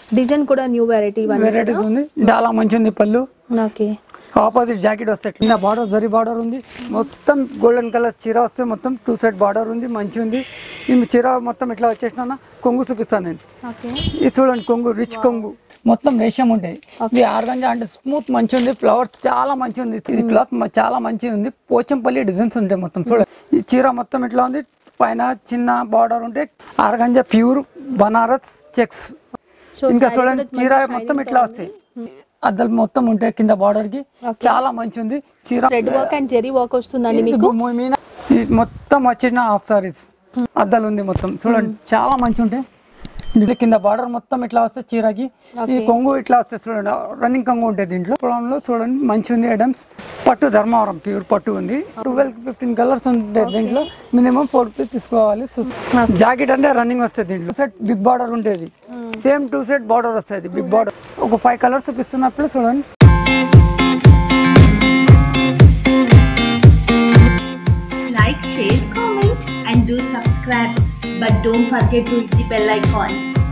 Design కూడా new variety ఇవన్నీ varieties ఉంది చాలా మంచి ఉంది పళ్ళు ఓకే ఆపోజిట్ జాకెట్ వస్తాయి కింద బార్డర్ జరీ బార్డర్ ఉంది మొత్తం గోల్డెన్ కలర్ చీర వస్తే మొత్తం టూ సైడ్ బార్డర్ ఉంది మంచి ఉంది ఈ చీర మొత్తం ఇట్లా వచ్చేసిన కొంగు చూపిస్తాను నేను ఓకే ఇది చూడండి కొంగు రిచ్ కొంగు మొత్తం రేషం ఉంటాయి ఇది ఆర్గంజా అంటే స్మూత్ మంచి ఉంది ఫ్లవర్స్ చాలా మంచి ఉంది ఇది క్లాత్ చాలా మంచి ఉంది పోచంపల్లి డిజైన్స్ ఉంటాయి మొత్తం చూడండి ఈ చీర మొత్తం ఇట్లా ఉంది పైన చిన్న బార్డర్ ఉంటే organza pure Banaras checks so ఇంకా చూడండి చీర మొత్తం ఇట్లా వస్తాయి అద్దలు మొత్తం ఉంటాయి కింద బార్డర్ కి చాలా మంచి ఉంది చీర red work and zari work వస్తుందండి ఇది మీకు భూమి మీద ఇది మొత్తం వచ్చిన హాఫ్ సారీస్ అద్దాలు ఉంది మొత్తం చూడండి చాలా మంచి ఉంటాయి ఇది కింద బార్డర్ మొత్తం ఇట్లా వస్తే చీరకి ఈ కొంగు ఇట్లా వస్తే చూడండి రన్నింగ్ కొంగు ఉంటుంది దీంట్లో పొలంలో చూడండి మంచి ఉంది ఐటమ్స్ పట్టు ధర్మవరం ప్యూర్ పట్టు ఉంది ట్వెల్వ్ ఫిఫ్టీన్ కలర్స్ ఉంటాయి దీంట్లో మినిమం ఫోర్ పీస్ తీసుకోవాలి జాకెట్ అంటే రన్నింగ్ వస్తుంది దీంట్లో సెట్ బిగ్ బార్డర్ ఉంటుంది సేమ్ టూ సెట్ బార్డర్ వస్తుంది బిగ్ బార్డర్ ఒక ఫైవ్ కలర్స్ చూపిస్తున్నప్పుడు చూడండి like, share, comment, and do subscribe. But don't forget to hit the bell icon.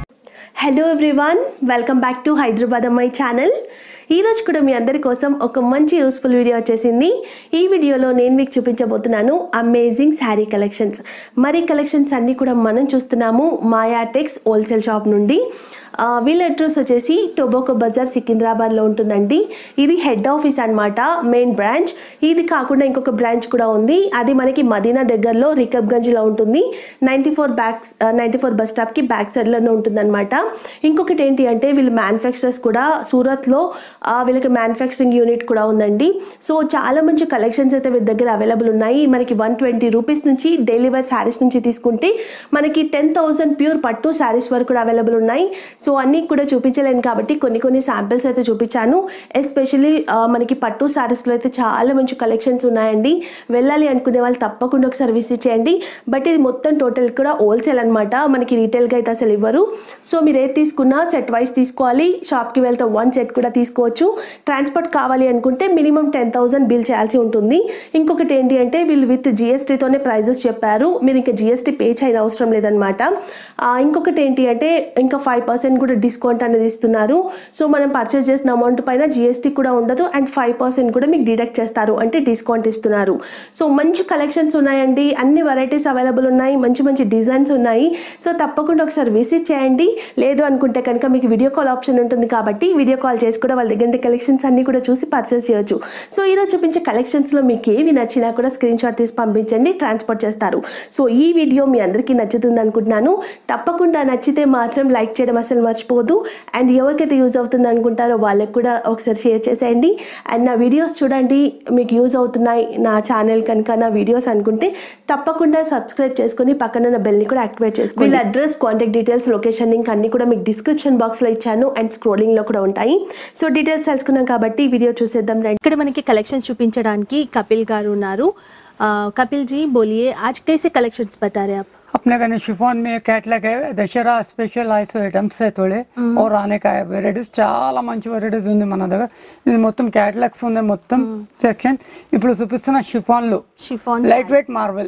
Hello everyone welcome back to Hyderabad అమ్మాయి channel ఈరోజు కూడా మీ అందరి కోసం ఒక మంచి యూస్ఫుల్ వీడియో వచ్చేసింది ఈ వీడియోలో నేను మీకు చూపించబోతున్నాను అమేజింగ్ శారీ కలెక్షన్స్ మరి కలెక్షన్స్ అన్నీ కూడా మనం చూస్తున్నాము మాయాటెక్స్ హోల్సేల్ షాప్ నుండి ఆ, వీళ్ళ అడ్రస్ వచ్చేసి టొబాకో బజార్ సికింద్రాబాద్లో ఉంటుందండి ఇది హెడ్ ఆఫీస్ అన్నమాట మెయిన్ బ్రాంచ్ ఇది కాకుండా ఇంకొక బ్రాంచ్ కూడా ఉంది అది మనకి మదీనా దగ్గరలో రికబ్గంజ్లో ఉంటుంది ninety four back ninety four bus స్టాప్కి బ్యాక్ సైడ్లోనే ఉంటుందన్నమాట ఇంకొకటి ఏంటి అంటే వీళ్ళు మ్యానుఫ్యాక్చరర్స్ కూడా సూరత్లో ఆ, వీళ్ళకి మ్యానుఫ్యాక్చరింగ్ యూనిట్ కూడా ఉందండి సో చాలా మంచి కలెక్షన్స్ అయితే వీళ్ళ దగ్గర అవైలబుల్ ఉన్నాయి మనకి వన్ ట్వంటీ రూపీస్ నుంచి డైలీ వేర్ శారీస్ నుంచి తీసుకుంటే మనకి టెన్ థౌసండ్ ప్యూర్ పట్టు శారీస్ వరకు కూడా అవైలబుల్ ఉన్నాయి సో అన్నీ కూడా చూపించలేను కాబట్టి కొన్ని కొన్ని శాంపిల్స్ అయితే చూపించాను ఎస్పెషలీ మనకి పట్టు శారీస్లో అయితే చాలా మంచి కలెక్షన్స్ ఉన్నాయండి వెళ్ళాలి అనుకునే వాళ్ళు తప్పకుండా ఒకసారి విజిట్ చేయండి బట్ ఇది మొత్తం టోటల్ కూడా హోల్సేల్ అనమాట మనకి రీటైల్గా అయితే అసలు ఇవ్వరు సో మీరు ఏది తీసుకున్నా సెట్ వైస్ తీసుకోవాలి షాప్కి వెళ్తే వన్ సెట్ కూడా తీసుకోవచ్చు ట్రాన్స్పోర్ట్ కావాలి అనుకుంటే మినిమం టెన్ థౌసండ్ బిల్ చేయాల్సి ఉంటుంది ఇంకొకటి ఏంటి అంటే వీళ్ళు విత్ జిఎస్టీతోనే ప్రైజెస్ చెప్పారు మీరు ఇంకా జిఎస్టీ పే చేయని అవసరం లేదనమాట ఆ, ఇంకొకటి ఏంటి అంటే ఇంకా ఫైవ్ పర్సెంట్ కూడా డిస్కౌంట్ అనేది ఇస్తున్నారు సో మనం పర్చేస్ చేసిన అమౌంట్ పైన జిఎస్టీ కూడా ఉండదు అండ్ ఫైవ్ పర్సెంట్ కూడా మీకు డిడక్ట్ చేస్తారు అంటే డిస్కౌంట్ ఇస్తున్నారు సో మంచి కలెక్షన్స్ ఉన్నాయండి అన్ని వెరైటీస్ అవైలబుల్ ఉన్నాయి మంచి మంచి డిజైన్స్ ఉన్నాయి సో తప్పకుండా ఒకసారి విజిట్ చేయండి లేదు అనుకుంటే కనుక మీకు వీడియో కాల్ ఆప్షన్ ఉంటుంది కాబట్టి వీడియో కాల్ చేసి కూడా వాళ్ళ దగ్గర కలెక్షన్స్ అన్ని కూడా చూసి పర్చేస్ చేయొచ్చు సో ఈరోజు చూపించే కలెక్షన్స్లో మీకు ఏవి నచ్చినా కూడా స్క్రీన్ షాట్ తీసి పంపించండి ట్రాన్స్పోర్ట్ చేస్తారు సో ఈ వీడియో మీ అందరికీ నచ్చుతుంది అనుకుంటున్నాను తప్పకుండా నచ్చితే మాత్రం లైక్ చేయడం అసలు మర్చిపోదు అండ్ ఎవరికైతే యూజ్ అవుతుంది అనుకుంటారో వాళ్ళకి కూడా ఒకసారి షేర్ చేసేయండి అండ్ నా వీడియోస్ చూడండి మీకు యూజ్ అవుతున్నాయి నా ఛానల్ కనుక నా వీడియోస్ అనుకుంటే తప్పకుండా సబ్స్క్రైబ్ చేసుకొని పక్కన ఉన్న బెల్ని కూడా యాక్టివేట్ చేసుకోండి వీళ్ళ address contact details location link అన్ని కూడా మీకు డిస్క్రిప్షన్ బాక్స్లో ఇచ్చాను అండ్ స్క్రోలింగ్లో కూడా ఉంటాయి సో డీటెయిల్స్ తెలుసుకున్నాం కాబట్టి వీడియో చూసేద్దాం రండి ఇక్కడ మనకి కలెక్షన్స్ చూపించడానికి కపిల్ గారు ఉన్నారు ఆ, కपिल जी बोलिए आज कैसे कलेक्शंस बता रहे हैं आप अपने का शिफॉन में कैटलॉग है दशहरा స్పెషల్ ఐస్ ఐటమ్స్ తోడే ఓర్ ఆనే కా వెరైటీస్ చాలా మంచి వెరైటీస్ ఉంది మన దగ్గర ఇది మొత్తం క్యాటలాగ్స్ ఉంది మొత్తం సెక్షన్ ఇప్పుడు చూపిస్తున్న షిఫాన్లు chiffon light weight marble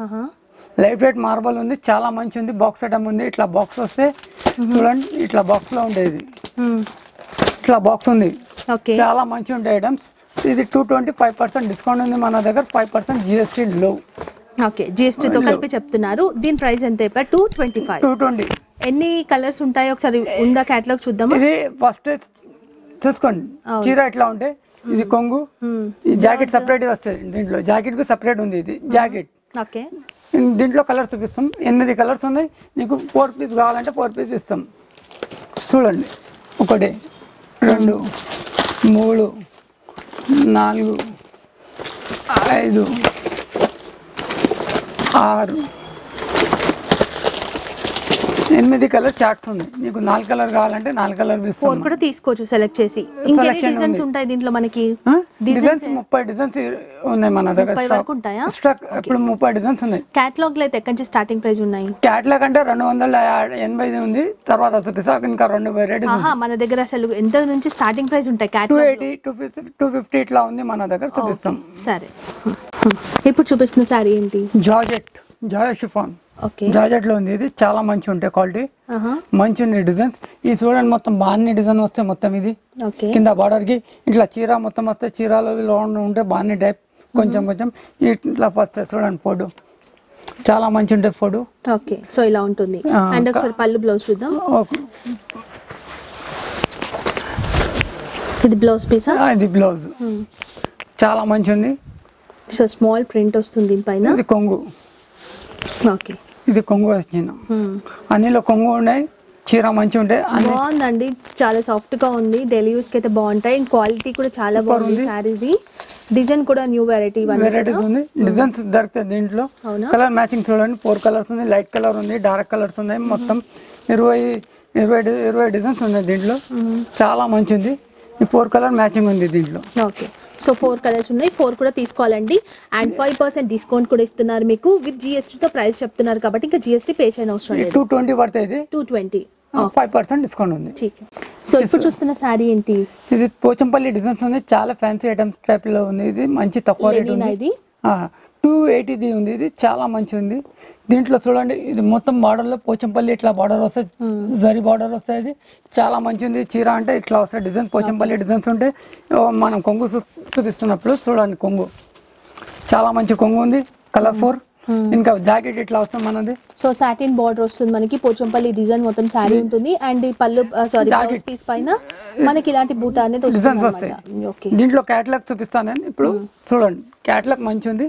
light weight marble ఉంది చాలా మంచి ఉంది బాక్స్ ఐటమ్ ఉంది ఇట్లా బాక్స్ వస్తే చూడండి ఇట్లా బాక్స్ లో ఉండేది ఇట్లా బాక్స్ ఉంది ఓకే చాలా మంచి ఉంటాయి ఐటమ్స్ ఇది two twenty five percent discount ఉంది మన దగ్గర ఫైవ్ పర్సెంట్ జిఎస్టీ లో ఓకే జిఎస్టీతో కలిపి చెప్తున్నారు దీని ప్రైస్ ఎంత అయిపోయి two twenty five two twenty ఎన్ని కలర్స్ ఉంటాయో ఒకసారి ఉందా క్యాటలాగ్ చూద్దామా ఇది ఫస్ట్ చూసుకోండి చీర ఎట్లా ఉంటే ఇది కొంగు ఈ జాకెట్ సపరేట్ వస్తుంది దీంట్లో జాకెట్ బి సపరేట్ ఉంది ఇది జాకెట్ ఓకే దీంట్లో కలర్స్ చూపిస్తాం ఎనిమిది కలర్స్ ఉన్నాయి మీకు ఫోర్ పీస్ కావాలంటే ఫోర్ పీస్ ఇస్తాం చూడండి ఒకటి రెండు మూడు నాలుగు ఐదు ఆరు ఎనిమిది కలర్ చార్ట్స్ ఉన్నాయి మీకు నాలుగు కలర్ కావాలంటే నాలుగు కలర్ ఫోర్ ఇస్తాం కూడా తీసుకోవచ్చు సెలెక్ట్ చేసి ఇంకెన్ని Selection డిజైన్స్ ఉంది. ఉంటాయి దీంట్లో మనకి డిజైన్స్ ముప్పై డిజైన్స్ ఉన్నాయి మన దగ్గర ముప్పై వరకు ఉంటాయా? స్టాక్ ఇప్పుడు ముప్పై డిజైన్స్ ఉన్నాయి క్యాటలాగ్ లో అయితే ఎక్కడి నుంచి స్టార్టింగ్ ప్రైస్ ఉన్నాయి క్యాట్లాగ్ అంటే రెండు వందల ఎనభై ఉంది తర్వాత చూపిస్తా ఇంకా రెండు వెరైటీస్ ఆహా మన దగ్గర అసలు ఎంత నుంచి స్టార్టింగ్ ప్రైస్ ఉంటాయి two catalogue eighty two fifty two fifty ఇట్లా ఉంది మన దగ్గర చూపిస్తాం సరే ఇప్పుడు చూపిస్తున్న శారీ ఏంటి జార్జెట్ జాయా షిఫాన్ ఓకే జార్జెట్లో ఉంది ఇది చాలా మంచి ఉంటాయి క్వాలిటీ ఆహా మంచి ఉంది డిజైన్స్ ఈ చూడండి మొత్తం బాగానే డిజైన్ వస్తే మొత్తం ఇది ఓకే కింద బార్డర్కి ఇట్లా చీర మొత్తం వస్తే చీరలో రౌండ్ ఉంటే బాగానే టైప్ కొంచెం కొంచెం ఇట్లా వస్తాయి చూడండి ఫోటో చాలా మంచి ఉంటాయి ఫోటో ఓకే సో ఇలా ఉంటుంది ఆ, అండ్ ఒకసారి పళ్ళు బ్లౌజ్ చూద్దాం ఇది బ్లౌజ్ పీసా ఇది బ్లౌజ్ చాలా మంచి ఉంది సో స్మాల్ ప్రింట్ వస్తుంది దీనిపైన ఇది కొంగు ఓకే ఇది కొంగు వచ్చిన అన్నిలో కొంగు ఉన్నాయి చీర మంచి ఉంటాయి అన్ని బాగుందండి చాలా సాఫ్ట్ గా ఉంది డైలీ యూస్ కి అయితే బాగుంటాయి క్వాలిటీ కూడా చాలా బాగుంది శారీది డిజైన్ కూడా న్యూ వెరైటీ ఇవన్నీ వెరైటీస్ ఉంది డిజైన్స్ దొరుకుతాయి దీంట్లో అవునా? కలర్ మ్యాచింగ్ చూడండి ఫోర్ కలర్స్ ఉంది లైట్ కలర్ ఉంది డార్క్ కలర్స్ ఉన్నాయి మొత్తం ఇరవై ఇరవై డి- ఇరవై డిజైన్స్ ఉన్నాయి దీంట్లో చాలా మంచి ఉంది ఈ ఫోర్ కలర్ మ్యాచింగ్ ఉంది దీంట్లో ఓకే సో ఫోర్ కలర్స్ ఉన్నాయి ఫోర్ కూడా తీసుకోవాలండి అండ్ ఫైవ్ పర్సెంట్ డిస్కౌంట్ కూడా ఇస్తున్నారు మీకు విత్ తో ప్రైస్ చెప్తున్నారు కాబట్టి ఇంకా జిఎస్టీ పే చేయని అవసరం లేదు టూ ట్వంటీ పడుతుంది two twenty five percent discount ఉంది ఠీక్ సో ఇప్పుడు చూస్తున్న శారీ ఏంటి ఇది పోచంపల్లి డిజైన్స్ ఉంది చాలా ఫ్యాన్సీ ఐటమ్స్ టైప్ లో ఉంది ఇది మంచి తక్కువ రేట్ లెనినా ఉంది ఇది టూ ఎయిటీది ఉంది ఇది చాలా మంచి ఉంది దీంట్లో చూడండి ఇది మొత్తం border లో పోచంపల్లి ఇట్లా బార్డర్ వస్తాయి జరీ బార్డర్ వస్తాయి ఇది చాలా మంచి ఉంది చీర అంటే ఇట్లా వస్తాయి డిజైన్ పోచంపల్లి డిజైన్స్ ఉంటే ఓ, మనం కొంగు చూ- చూపిస్తున్నప్పుడు చూడండి కొంగు చాలా మంచి కొంగు ఉంది కలర్ ఫోర్ ఇంకా జాకెట్ ఇట్లా వస్తుంది మనది సో సాటిన్ బార్డర్ వస్తుంది మనకి పోచంపల్లి డిజైన్ మొత్తం శారీ ఉంటుంది అండ్ ఈ పళ్ళు సారీ బ్లౌజ్ పీస్ పైన మనకి ఇలాంటి బూట అనేది డిజైన్స్ వస్తుంది వస్తాయి ఓకే దీంట్లో క్యాటలాగ్ చూపిస్తాను నేను ఇప్పుడు చూడండి క్యాటలాగ్ మంచి ఉంది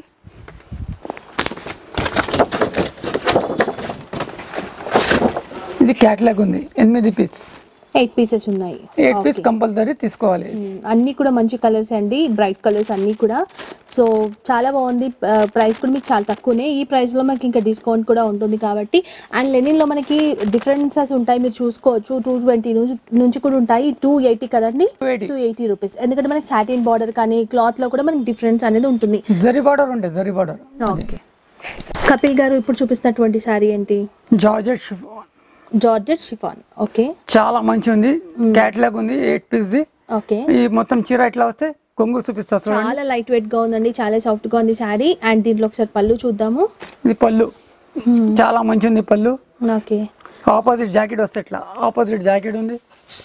ఇది క్యాటలాగ్ ఉంది ఎనిమిది పీస్ ఎయిట్ పీసెస్ ఉన్నాయి ఎయిట్ పీస్ కంపల్సరీ తీసుకోవాలి మ్మ్. అన్నీ కూడా మంచి కలర్స్ అండి బ్రైట్ కలర్స్ అన్నీ కూడా సో చాలా బాగుంది ప్రైస్ కూడా మీకు చాలా తక్కువనే ఈ ప్రైస్లో మనకి ఇంకా డిస్కౌంట్ కూడా ఉంటుంది కాబట్టి అండ్ లెనిన్లో మనకి డిఫరెన్సెస్ ఉంటాయి మీరు చూసుకోవచ్చు టూ ట్వంటీ నుంచి కూడా ఉంటాయి టూ ఎయిటీ కదండి 280. టూ ఎయిటీ రూపీస్ ఎందుకంటే మనకి సాటిన్ బార్డర్ కానీ క్లాత్లో కూడా మనకి డిఫరెన్స్ అనేది ఉంటుంది జరీ బార్డర్ ఉంటాయి జరీ బార్డర్ ఓకే కపిల్ గారు ఇప్పుడు చూపిస్తున్నటువంటి శారీ ఏంటి georgette chiffon georgette chiffon okay చాలా మంచి ఉంది క్యాటలాగ్ ఉంది ఎయిట్ పీస్ది ఓకే ఈ మొత్తం చీర ఇట్లా వస్తే కొంగు చూపిస్తా చూడండి చాలా లైట్ వెయిట్ గా ఉందండి చాలా సాఫ్ట్ గా ఉంది శారీ అండ్ దీంట్లో ఒకసారి పళ్ళు చూద్దాము ఇది పళ్ళు చాలా మంచి ఉంది పళ్ళు ఓకే ఆపోజిట్ జాకెట్ వస్తే ఇట్లా ఆపోజిట్ జాకెట్ ఉంది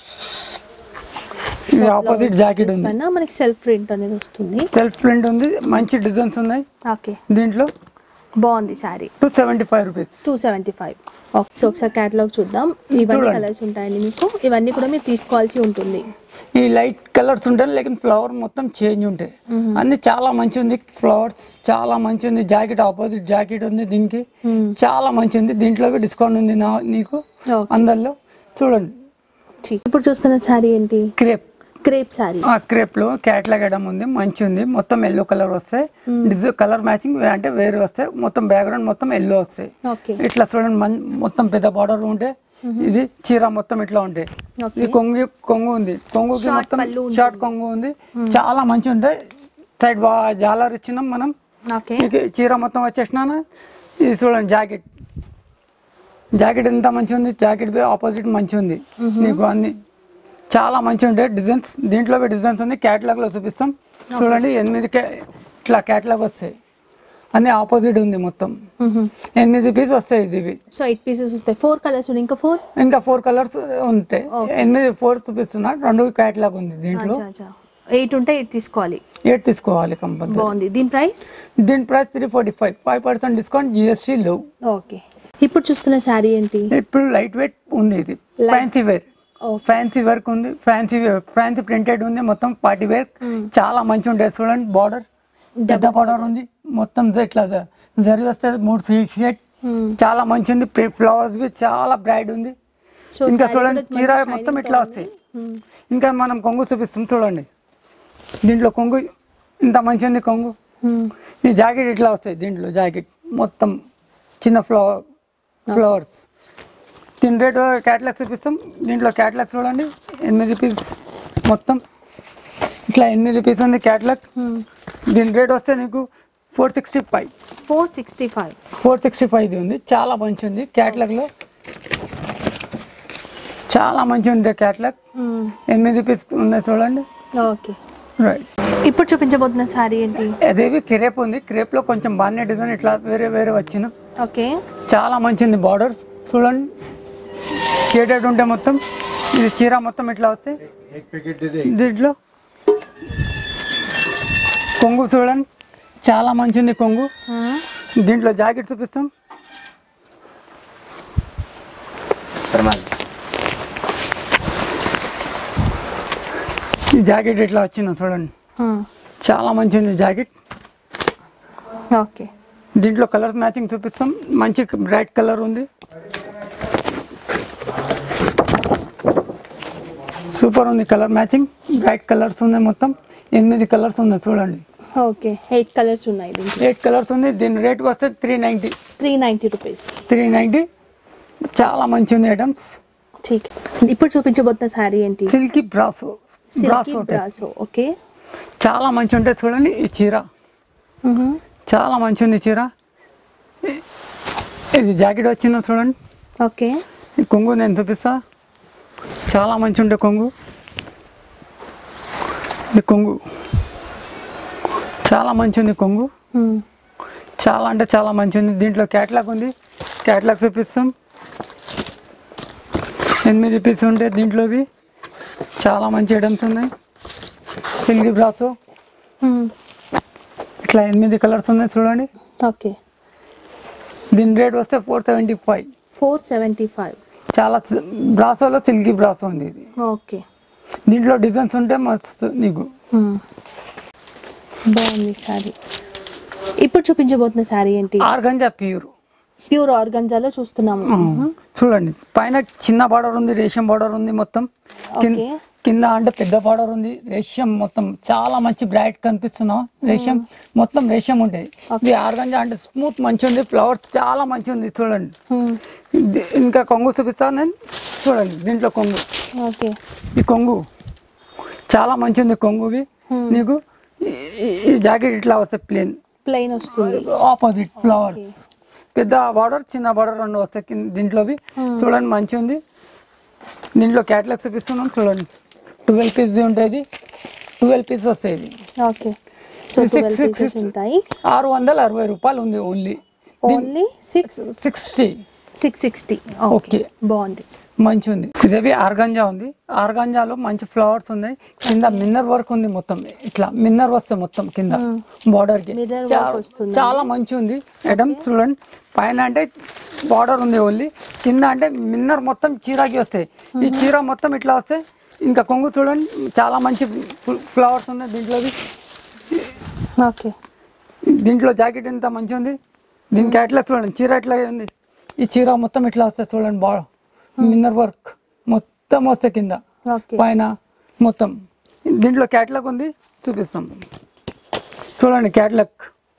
ఇది ఆపోజిట్ జాకెట్ ఉంది పైన మనకి సెల్ఫ్ ప్రింట్ అనేది వస్తుంది సెల్ఫ్ ప్రింట్ ఉంది మంచి డిజైన్స్ ఉన్నాయి ఓకే దీంట్లో బాగుంది sari two seventy five rupees two seventy five okay so ఒకసారి క్యాటలాగ్ చూద్దాం ఇవన్నీ చూడండి. కలర్స్ ఉంటాయండి మీకు ఇవన్నీ కూడా మీరు తీసుకోవాల్సి ఉంటుంది ఈ లైట్ కలర్స్ ఉంటాయి లేకపోతే ఫ్లవర్ మొత్తం చేంజ్ ఉంటాయి అన్ని చాలా మంచి ఉంది ఫ్లవర్స్ చాలా మంచి ఉంది జాకెట్ ఆపోజిట్ జాకెట్ ఉంది దీనికి చాలా మంచి ఉంది దీంట్లో డిస్కౌంట్ ఉంది నా నీకు ఓకే అందరిలో చూడండి ఠీక్. ఇప్పుడు చూస్తున్న శారీ ఏంటి క్రేప్ క్రేప్ శారీ ఆ క్రేప్ లో క్యాట్లాగ్ ఐటమ్ ఉంది మంచి ఉంది మొత్తం ఎల్లో కలర్ వస్తాయి డిజైన్ కలర్ మ్యాచింగ్ అంటే వేరే వస్తాయి మొత్తం బ్యాక్గ్రౌండ్ మొత్తం ఎల్లో వస్తాయి ఓకే ఇట్లా చూడండి మన్- మొత్తం పెద్ద బార్డర్ ఉంటే ఇది చీర మొత్తం ఇట్లా ఉంటాయి ఓకే. ఇది కొంగు కొంగు ఉంది కొంగుకి Short మొత్తం పళ్ళు ఉంటుంది. షార్ట్ కొంగు ఉంది చాలా మంచి ఉంటాయి సైడ్ బాగా జాలర్ ఇచ్చినాం మనం ఓకే ఇది చీర మొత్తం వచ్చేసినాను ఇది చూడండి జాకెట్ జాకెట్ ఎంత మంచి ఉంది జాకెట్ ఆపోజిట్ మంచి ఉంది నీకు అన్ని చాలా మంచి ఉంటాయి డిజైన్స్ దీంట్లో డిజైన్స్ ఉంది క్యాటలాగ్ లో చూపిస్తాం చూడండి ఎనిమిది ca- ఇట్లా క్యాటలాగ్ వస్తాయి అన్ని ఆపోజిట్ ఉంది మొత్తం ఎనిమిది పీస్ వస్తాయి ఇది సో ఎయిట్ పీసెస్ వస్తాయి ఫోర్ కలర్స్ ఉన్నాయి ఇంకా ఫోర్ ఇంకా ఫోర్ కలర్స్ ఉంటాయి ఎనిమిది ఫోర్ చూపిస్తున్నా రెండు క్యాటలాగ్ ఉంది దీంట్లో ఎయిట్ ఉంటే ఎయిట్ తీసుకోవాలి ఎయిట్ తీసుకోవాలి కంపల్సరీ బాగుంది దీని ప్రైస్ దీని price three forty five five percent discount GST లో ఓకే ఇప్పుడు చూస్తున్న శారీ ఏంటి ఇప్పుడు లైట్ వెయిట్ ఉంది ఇది ఫ్యాన్సీ వేర్ ఫ్యాన్సీ వర్క్ ఉంది ఫ్యాన్సీ ఫ్యాన్సీ ప్రింటెడ్ ఉంది మొత్తం పార్టీ వేర్ చాలా మంచి ఉంటుంది చూడండి బార్డర్ పెద్ద బార్డర్ ఉంది మొత్తం ఇట్లా జ- జరి వస్తే మూడు షేట్ చాలా మంచి ఉంది ఫ్లవర్స్ బి చాలా బ్రైట్ ఉంది సో ఇంకా saree చూడండి కూడా చీర మంచి మొత్తం shining ఇట్లా తో వస్తాయి ఉంది. ఇంకా మనం కొంగు చూపిస్తాం చూడండి దీంట్లో కొంగు ఇంత మంచి ఉంది కొంగు Hmm. ఈ జాకెట్ ఇట్లా వస్తాయి దీంట్లో జాకెట్ మొత్తం చిన్న ఫ్లవర్ ఫ్లవర్స్ దీని రేట్ క్యాటలాగ్ చూపిస్తాం దీంట్లో క్యాటలాగ్ చూడండి ఎనిమిది పీస్ మొత్తం ఇట్లా ఎనిమిది పీస్ ఉంది క్యాటలాగ్ దీని రేట్ వస్తే నీకు four sixty five four sixty five four sixty five ఉంది చాలా మంచి ఉంది క్యాటలాగ్లో చాలా మంచి ఉంది క్యాటలాగ్ ఎనిమిది పీస్ ఉన్నాయి చూడండి ఓకే రైట్ ఇప్పుడు చూపించబోతున్న శారీ ఏంటి అదేవి క్రేప్ ఉంది క్రేప్లో కొంచెం బాగానే డిజైన్ ఇట్లా వేరే వేరే వచ్చిన ఓకే చాలా మంచిది బార్డర్స్ చూడండి కేటెడ్ ఉంటే మొత్తం ఇది చీర మొత్తం ఇట్లా వస్తాయి దీంట్లో కొంగు చూడండి చాలా మంచిది కొంగు దీంట్లో జాకెట్ చూపిస్తాం ఈ జాకెట్ ఇట్లా వచ్చింది చూడండి చాలా మంచిది జాకెట్ ఓకే దీంట్లో కలర్ మ్యాచింగ్ చూపిస్తాం మంచి బ్రైట్ కలర్ ఉంది సూపర్ ఉంది కలర్ మ్యాచింగ్ బ్రైట్ కలర్స్ ఉన్నాయి మొత్తం ఎనిమిది కలర్స్ ఉన్నాయి చూడండి ఓకే ఎయిట్ కలర్స్ ఉన్నాయి దీంట్లో ఎయిట్ కలర్స్ ఉంది దీని రేట్ వస్తే three ninety three ninety rupees three ninety చాలా మంచి ఉంది ఐటమ్స్ ఠీక్ ఇప్పుడు చూపించబోతున్న శారీ ఏంటి silky brasso silky brasso type. Brasso okay చాలా మంచి ఉంటుంది చూడండి ఈ చీర చాలా మంచి ఉంది చీర ఇది జాకెట్ వచ్చిందో చూడండి ఓకే ఈ కొంగు నేను చూపిస్తా చాలా మంచి ఉండే కొంగు ఇది కొంగు చాలా మంచి ఉంది కొంగు చాలా అంటే చాలా మంచి ఉంది దీంట్లో క్యాట్లాగ్ ఉంది క్యాట్లాగ్ చూపిస్తాం ఎనిమిది పీస్ ఉంటాయి దీంట్లోవి చాలా మంచి ఐటమ్స్ ఉన్నాయి సిల్క్ బ్రాసో ఇట్లా ఎనిమిది కలర్స్ ఉన్నాయి చూడండి ఓకే దీని రేట్ వస్తే four seventy five four seventy five చాలా బ్రాసోలో సిల్కీ బ్రాసో ఉంది ఇది ఓకే దీంట్లో డిజైన్స్ ఉంటే మస్తు నీకు బాగుంది శారీ ఇప్పుడు చూపించబోతున్న శారీ ఏంటి ఆర్గంజా ప్యూర్ ప్యూర్ ఆర్గంజాలో చూస్తున్నాము చూడండి పైన చిన్న బార్డర్ ఉంది రేషం బార్డర్ ఉంది మొత్తం కింద ఓకే. కింద అంటే పెద్ద బార్డర్ ఉంది రేషం మొత్తం చాలా మంచి బ్రైట్ కనిపిస్తున్నావు రేషం మొత్తం రేషం ఉంటాయి ఇది ఆర్గంజా అంటే స్మూత్ మంచి ఉంది ఫ్లవర్స్ చాలా మంచి ఉంది చూడండి ఇది- ఇంకా కొంగు చూపిస్తాను నేను చూడండి దీంట్లో కొంగు ఓకే ఈ కొంగు చాలా మంచి ఉంది కొంగువి నీకు ఈ- ఈ- ఈ జాకెట్ ఇట్లా వస్తాయి ప్లేన్ ప్లెయిన్ వస్తుంది ఆపోజిట్ ఫ్లవర్స్ పెద్ద బార్డర్ చిన్న బార్డర్ రెండు వస్తాయి కింద దీంట్లోవి చూడండి మంచి ఉంది దీంట్లో క్యాటలాగ్ చూపిస్తున్నాం చూడండి ట్వెల్వ్ పీస్ ఉంటుంది ట్వెల్వ్ పీస్ వస్తాయి ఇది ఓకే సో ఇది six, twelve six, pieces six. ఉంటాయి ఆరు వందల అరవై రూపాయలు ఉంది only only six sixty six sixty okay okay బాగుంది మంచి ఉంది ఇదేవి ఆర్గంజా ఉంది ఆర్గంజాలో మంచి ఫ్లవర్స్ ఉన్నాయి కింద మిన్నర్ వర్క్ ఉంది మొత్తం ఇట్లా మిన్నర్ వస్తాయి మొత్తం కింద బార్డర్ కి Mirror work చా- వస్తుంది. చాలా మంచి ఉంది ఐటమ్ చూడండి పైన అంటే బార్డర్ ఉంది ఓన్లీ కింద అంటే మిన్నర్ మొత్తం చీరాకి వస్తాయి ఈ చీర మొత్తం ఇట్లా వస్తాయి ఇంకా కొంగు చూడండి చాలా మంచి ఫ్లవర్స్ ఉన్నాయి దీంట్లోవి ఓకే దీంట్లో జాకెట్ ఎంత మంచి ఉంది దీనికి ఎట్లా చూడండి చీర ఎట్లా ఉంది ఈ చీర మొత్తం ఇట్లా వస్తుంది చూడండి బాగా మిన్నర్ వర్క్ మొత్తం వస్తాయి కింద ఓకే పైన మొత్తం దీంట్లో క్యాట్లాగ్ ఉంది చూపిస్తాం చూడండి క్యాట్లాగ్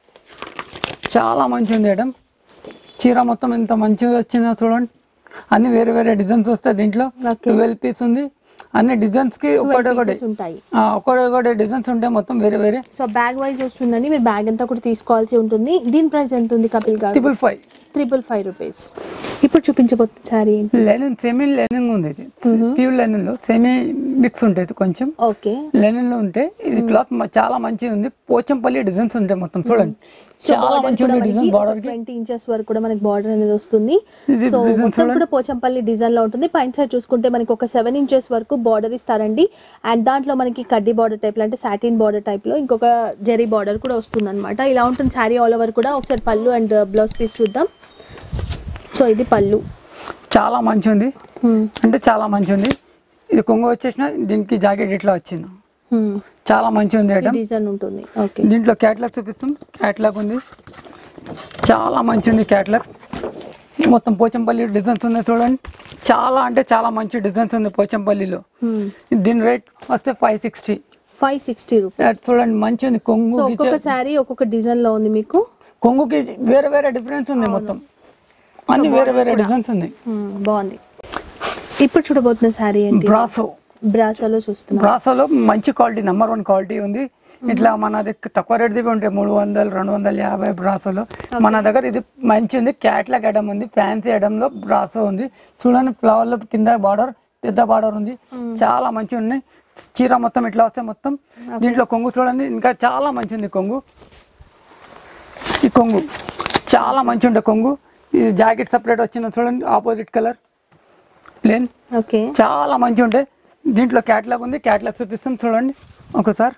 చాలా మంచి ఉంది మేడం చీర మొత్తం ఎంత మంచిగా వచ్చిందో చూడండి అన్ని వేరే వేరే డిజైన్స్ వస్తాయి దీంట్లో Okay. ట్వెల్వ్ పీస్ ఉంది అన్ని డిజైన్స్ కి ఒకటి ఒకటి pieces ఉంటాయి ఒకటి ఒకటి డిజైన్స్ ఉంటాయి మొత్తం వేరే వేరే సో బ్యాగ్ వైజ్ వస్తుందండి మీరు బ్యాగ్ అంతా కూడా తీసుకోవాల్సి ఉంటుంది దీని ప్రైస్ ఎంత ఉంది కపిల్ గారు triple five triple five rupees ఇప్పుడు చూపించబోతున్న శారీ ఏంటి లెనిన్ సెమీ లెనిన్ ఉంది ఇది ప్యూర్ లెనిన్ లో సెమీ మిక్స్ ఉంటుంది కొంచెం ఓకే లెనిన్ లో ఉంటే ఇది క్లాత్ చాలా మంచిగా ఉంది పోచంపల్లి డిజైన్స్ ఉంటాయి మొత్తం చూడండి చాలా మంచిగా ఉంది డిజైన్ బార్డర్ కి ట్వంటీ ఇంచెస్ వరకు కూడా మనకి బార్డర్ అనేది వస్తుంది ఇది సో design మొత్తం కూడా పోచంపల్లి డిజైన్ లో ఉంటుంది పైన సైడ్ చూసుకుంటే మనకి ఒక సెవెన్ ఇంచెస్ వరకు బార్డర్ ఇస్తారండి అండ్ దాంట్లో మనకి కడ్డీ బార్డర్ టైప్ అంటే సాటిన్ బార్డర్ టైప్ లో ఇంకొక జెరీ బార్డర్ కూడా వస్తుంది అనమాట ఇలా ఉంటుంది శారీ ఆల్ ఓవర్ కూడా ఒకసారి పళ్ళు అండ్ బ్లౌజ్ పీస్ చూద్దాం సో ఇది పళ్ళు చాలా మంచి ఉంది అంటే చాలా మంచి ఉంది ఇది కొంగు వచ్చేసిన దీనికి జాకెట్ ఇట్లా వచ్చింది చాలా మంచి ఉంది ఐటమ్ డిజైన్ ఉంటుంది ఓకే దీంట్లో క్యాట్లాగ్ చూపిస్తాం క్యాట్లాగ్ ఉంది చాలా మంచి ఉంది క్యాట్లాగ్ మొత్తం పోచంపల్లి డిజైన్స్ ఉన్నాయి చూడండి చాలా అంటే చాలా మంచి డిజైన్స్ ఉంది పోచంపల్లిలో దీని రేట్ వస్తే five sixty five sixty rupees చూడండి మంచి ఉంది కొంగు సో ఒక్కొక్క శారీ ఒక్కొక్క డిజైన్ లో ఉంది మీకు కొంగుకి వేరే వేరే డిఫరెన్స్ ఉంది మొత్తం అన్ని వేరే వేరే డిజైన్స్ ఉన్నాయి Hmm, బాగుంది ఇప్పుడు చూడబోతున్న శారీ ఏంటి బ్రాసో బ్రాసాలో చూస్తున్నాం బ్రాసోలో మంచి క్వాలిటీ నెంబర్ వన్ క్వాలిటీ ఉంది ఇట్లా మనది తక్కువ రేట్ దివి ఉంటాయి మూడు వందలు రెండు వందల యాభై బ్రాసోలో మన దగ్గర ఇది మంచి ఉంది క్యాట్లాగ్ ఐటమ్ ఉంది ఫ్యాన్సీ ఐటమ్ లో బ్రాసో ఉంది చూడండి ఫ్లవర్ల కింద బార్డర్ పెద్ద బార్డర్ ఉంది చాలా మంచి ఉన్నాయి చీర మొత్తం ఇట్లా వస్తే మొత్తం దీంట్లో కొంగు చూడండి ఇంకా చాలా మంచి ఉంది కొంగు ఈ కొంగు చాలా మంచి ఉండే కొంగు ఇది జాకెట్ సపరేట్ వచ్చింది చూడండి ఆపోజిట్ కలర్ ప్లేన్ ఓకే చాలా మంచి ఉంటాయి దీంట్లో క్యాట్లాగ్ ఉంది క్యాట్లాగ్ చూపిస్తాం చూడండి ఒకసారి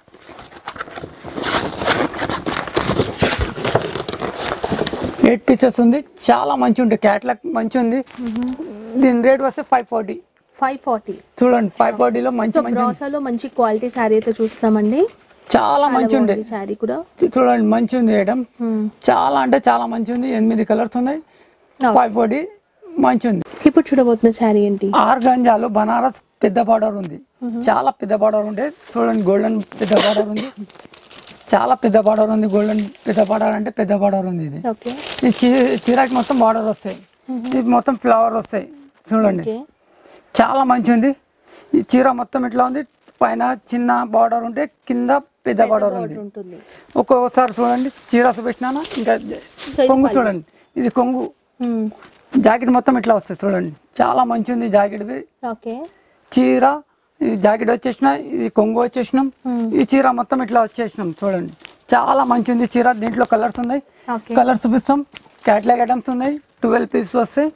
ఎయిట్ పీసెస్ ఉంది చాలా మంచి ఉంటాయి క్యాట్లాగ్ మంచి ఉంది దీని రేట్ వస్తే ఫైవ్ ఫార్టీ ఫైవ్ ఫార్టీ చూడండి ఫైవ్ ఫార్టీలో మంచి సో మంచి ఉంది. బ్రాసాలో మంచి క్వాలిటీ శారీ అయితే చూస్తామండి చాలా మంచి ఉండే శారీ కూడా చూడండి మంచి ఉంది ఐటమ్ చాలా అంటే చాలా మంచి ఉంది ఎనిమిది కలర్స్ ఉన్నాయి ఫైవ్ ఫార్టీ మంచి ఉంది ఇప్పుడు చూడబోతున్న శారీ ఏంటి ఆర్గంజాలో బనారస్ పెద్ద బార్డర్ ఉంది చాలా పెద్ద బార్డర్ ఉంటే చూడండి గోల్డెన్ పెద్ద బార్డర్ ఉంది చాలా పెద్ద బార్డర్ ఉంది గోల్డెన్ పెద్ద బార్డర్ అంటే పెద్ద బార్డర్ ఉంది ఇది ఓకే ఈ చీ చీరకి మొత్తం బార్డర్ వస్తాయి ఇది మొత్తం ఫ్లవర్ వస్తాయి చూడండి ఓకే చాలా మంచి ఉంది ఈ చీర మొత్తం ఇట్లా ఉంది పైన చిన్న బార్డర్ ఉంటే కింద పెద్ద బార్డర్ ఉంది ఉంటుంది ఒక్కొక్కసారి చూడండి చీర చూపించినాను ఇంకా సో ఇది కొంగు పళ్ళు. చూడండి ఇది కొంగు మ్మ్. జాకెట్ మొత్తం ఇట్లా వస్తుంది చూడండి చాలా మంచి ఉంది జాకెట్ది ఓకే చీర ఇది జాకెట్ వచ్చేసిన ఇది కొంగు వచ్చేసినాం ఈ చీర మొత్తం ఇట్లా వచ్చేసినాం చూడండి చాలా మంచి ఉంది చీర దీంట్లో కలర్స్ ఉన్నాయి ఓకే కలర్స్ చూపిస్తాం క్యాట్లాగ్ ఐటమ్స్ ఉన్నాయి ట్వెల్వ్ పీస్ వస్తాయి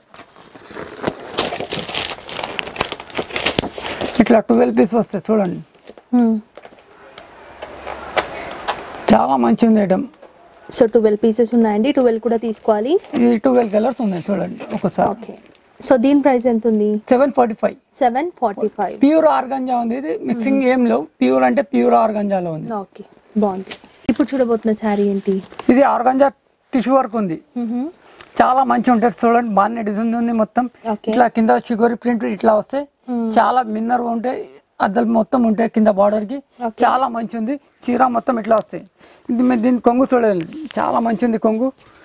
ఇట్లా ట్వెల్వ్ పీస్ వస్తాయి చూడండి మ్మ్. చాలా మంచి ఉంది ఐటమ్ సో ట్వెల్వ్ పీసెస్ ఉన్నాయండి ట్వెల్వ్ కూడా తీసుకోవాలి ఇది ట్వెల్వ్ కలర్స్ ఉన్నాయి చూడండి ఒకసారి ఓకే సో దీని ప్రైస్ ఎంత ఉంది seven forty five seven forty five pure organza ఉంది ఇది మిక్సింగ్ ఏం లేవు ప్యూర్ అంటే ప్యూర్ ఆర్గంజాలో ఉంది ఓకే బాగుంది ఇప్పుడు చూడబోతున్న శారీ ఏంటి ఇది ఆర్గంజా టిష్యూ వర్క్ ఉంది చాలా మంచి ఉంటుంది చూడండి బాగానే డిజైన్ ఉంది మొత్తం Okay. ఇట్లా కింద షుగర్ ప్రింట్ ఇట్లా వస్తాయి చాలా మిన్నర్ ఉంటాయి అద్దలు మొత్తం ఉంటాయి కింద బార్డర్ కి చాలా మంచి ఉంది చీర మొత్తం ఇట్లా వస్తాయి ఇది మీరు దీని కొంగు చూడాలి చాలా మంచి ఉంది కొంగు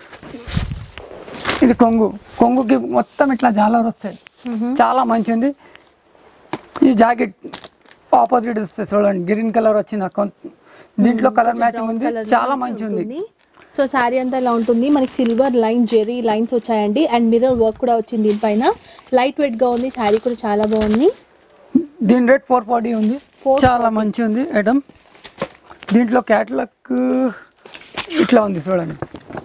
ఇది కొంగు కొంగుకి మొత్తం ఇట్లా జాలర్ వస్తాయి చాలా మంచి ఉంది ఈ జాకెట్ ఆపోజిట్ వస్తుంది చూడండి గ్రీన్ కలర్ వచ్చింది కొం- దీంట్లో కలర్ మ్యాచింగ్ ఉంది Colour చాలా మంచి ఉంది ఉంటుంది సో శారీ అంతా ఇలా ఉంటుంది మనకి సిల్వర్ లైన్ జెరీ లైన్స్ వచ్చాయండి అండ్ మిర్రర్ వర్క్ కూడా వచ్చింది దీనిపైన లైట్ వెయిట్ గా ఉంది శారీ కూడా చాలా బాగుంది దీని రేట్ ఫోర్ ఫార్టీ ఉంది చాలా మంచి ఉంది ఐటమ్ దీంట్లో క్యాటలాగ్ ఇట్లా ఉంది చూడండి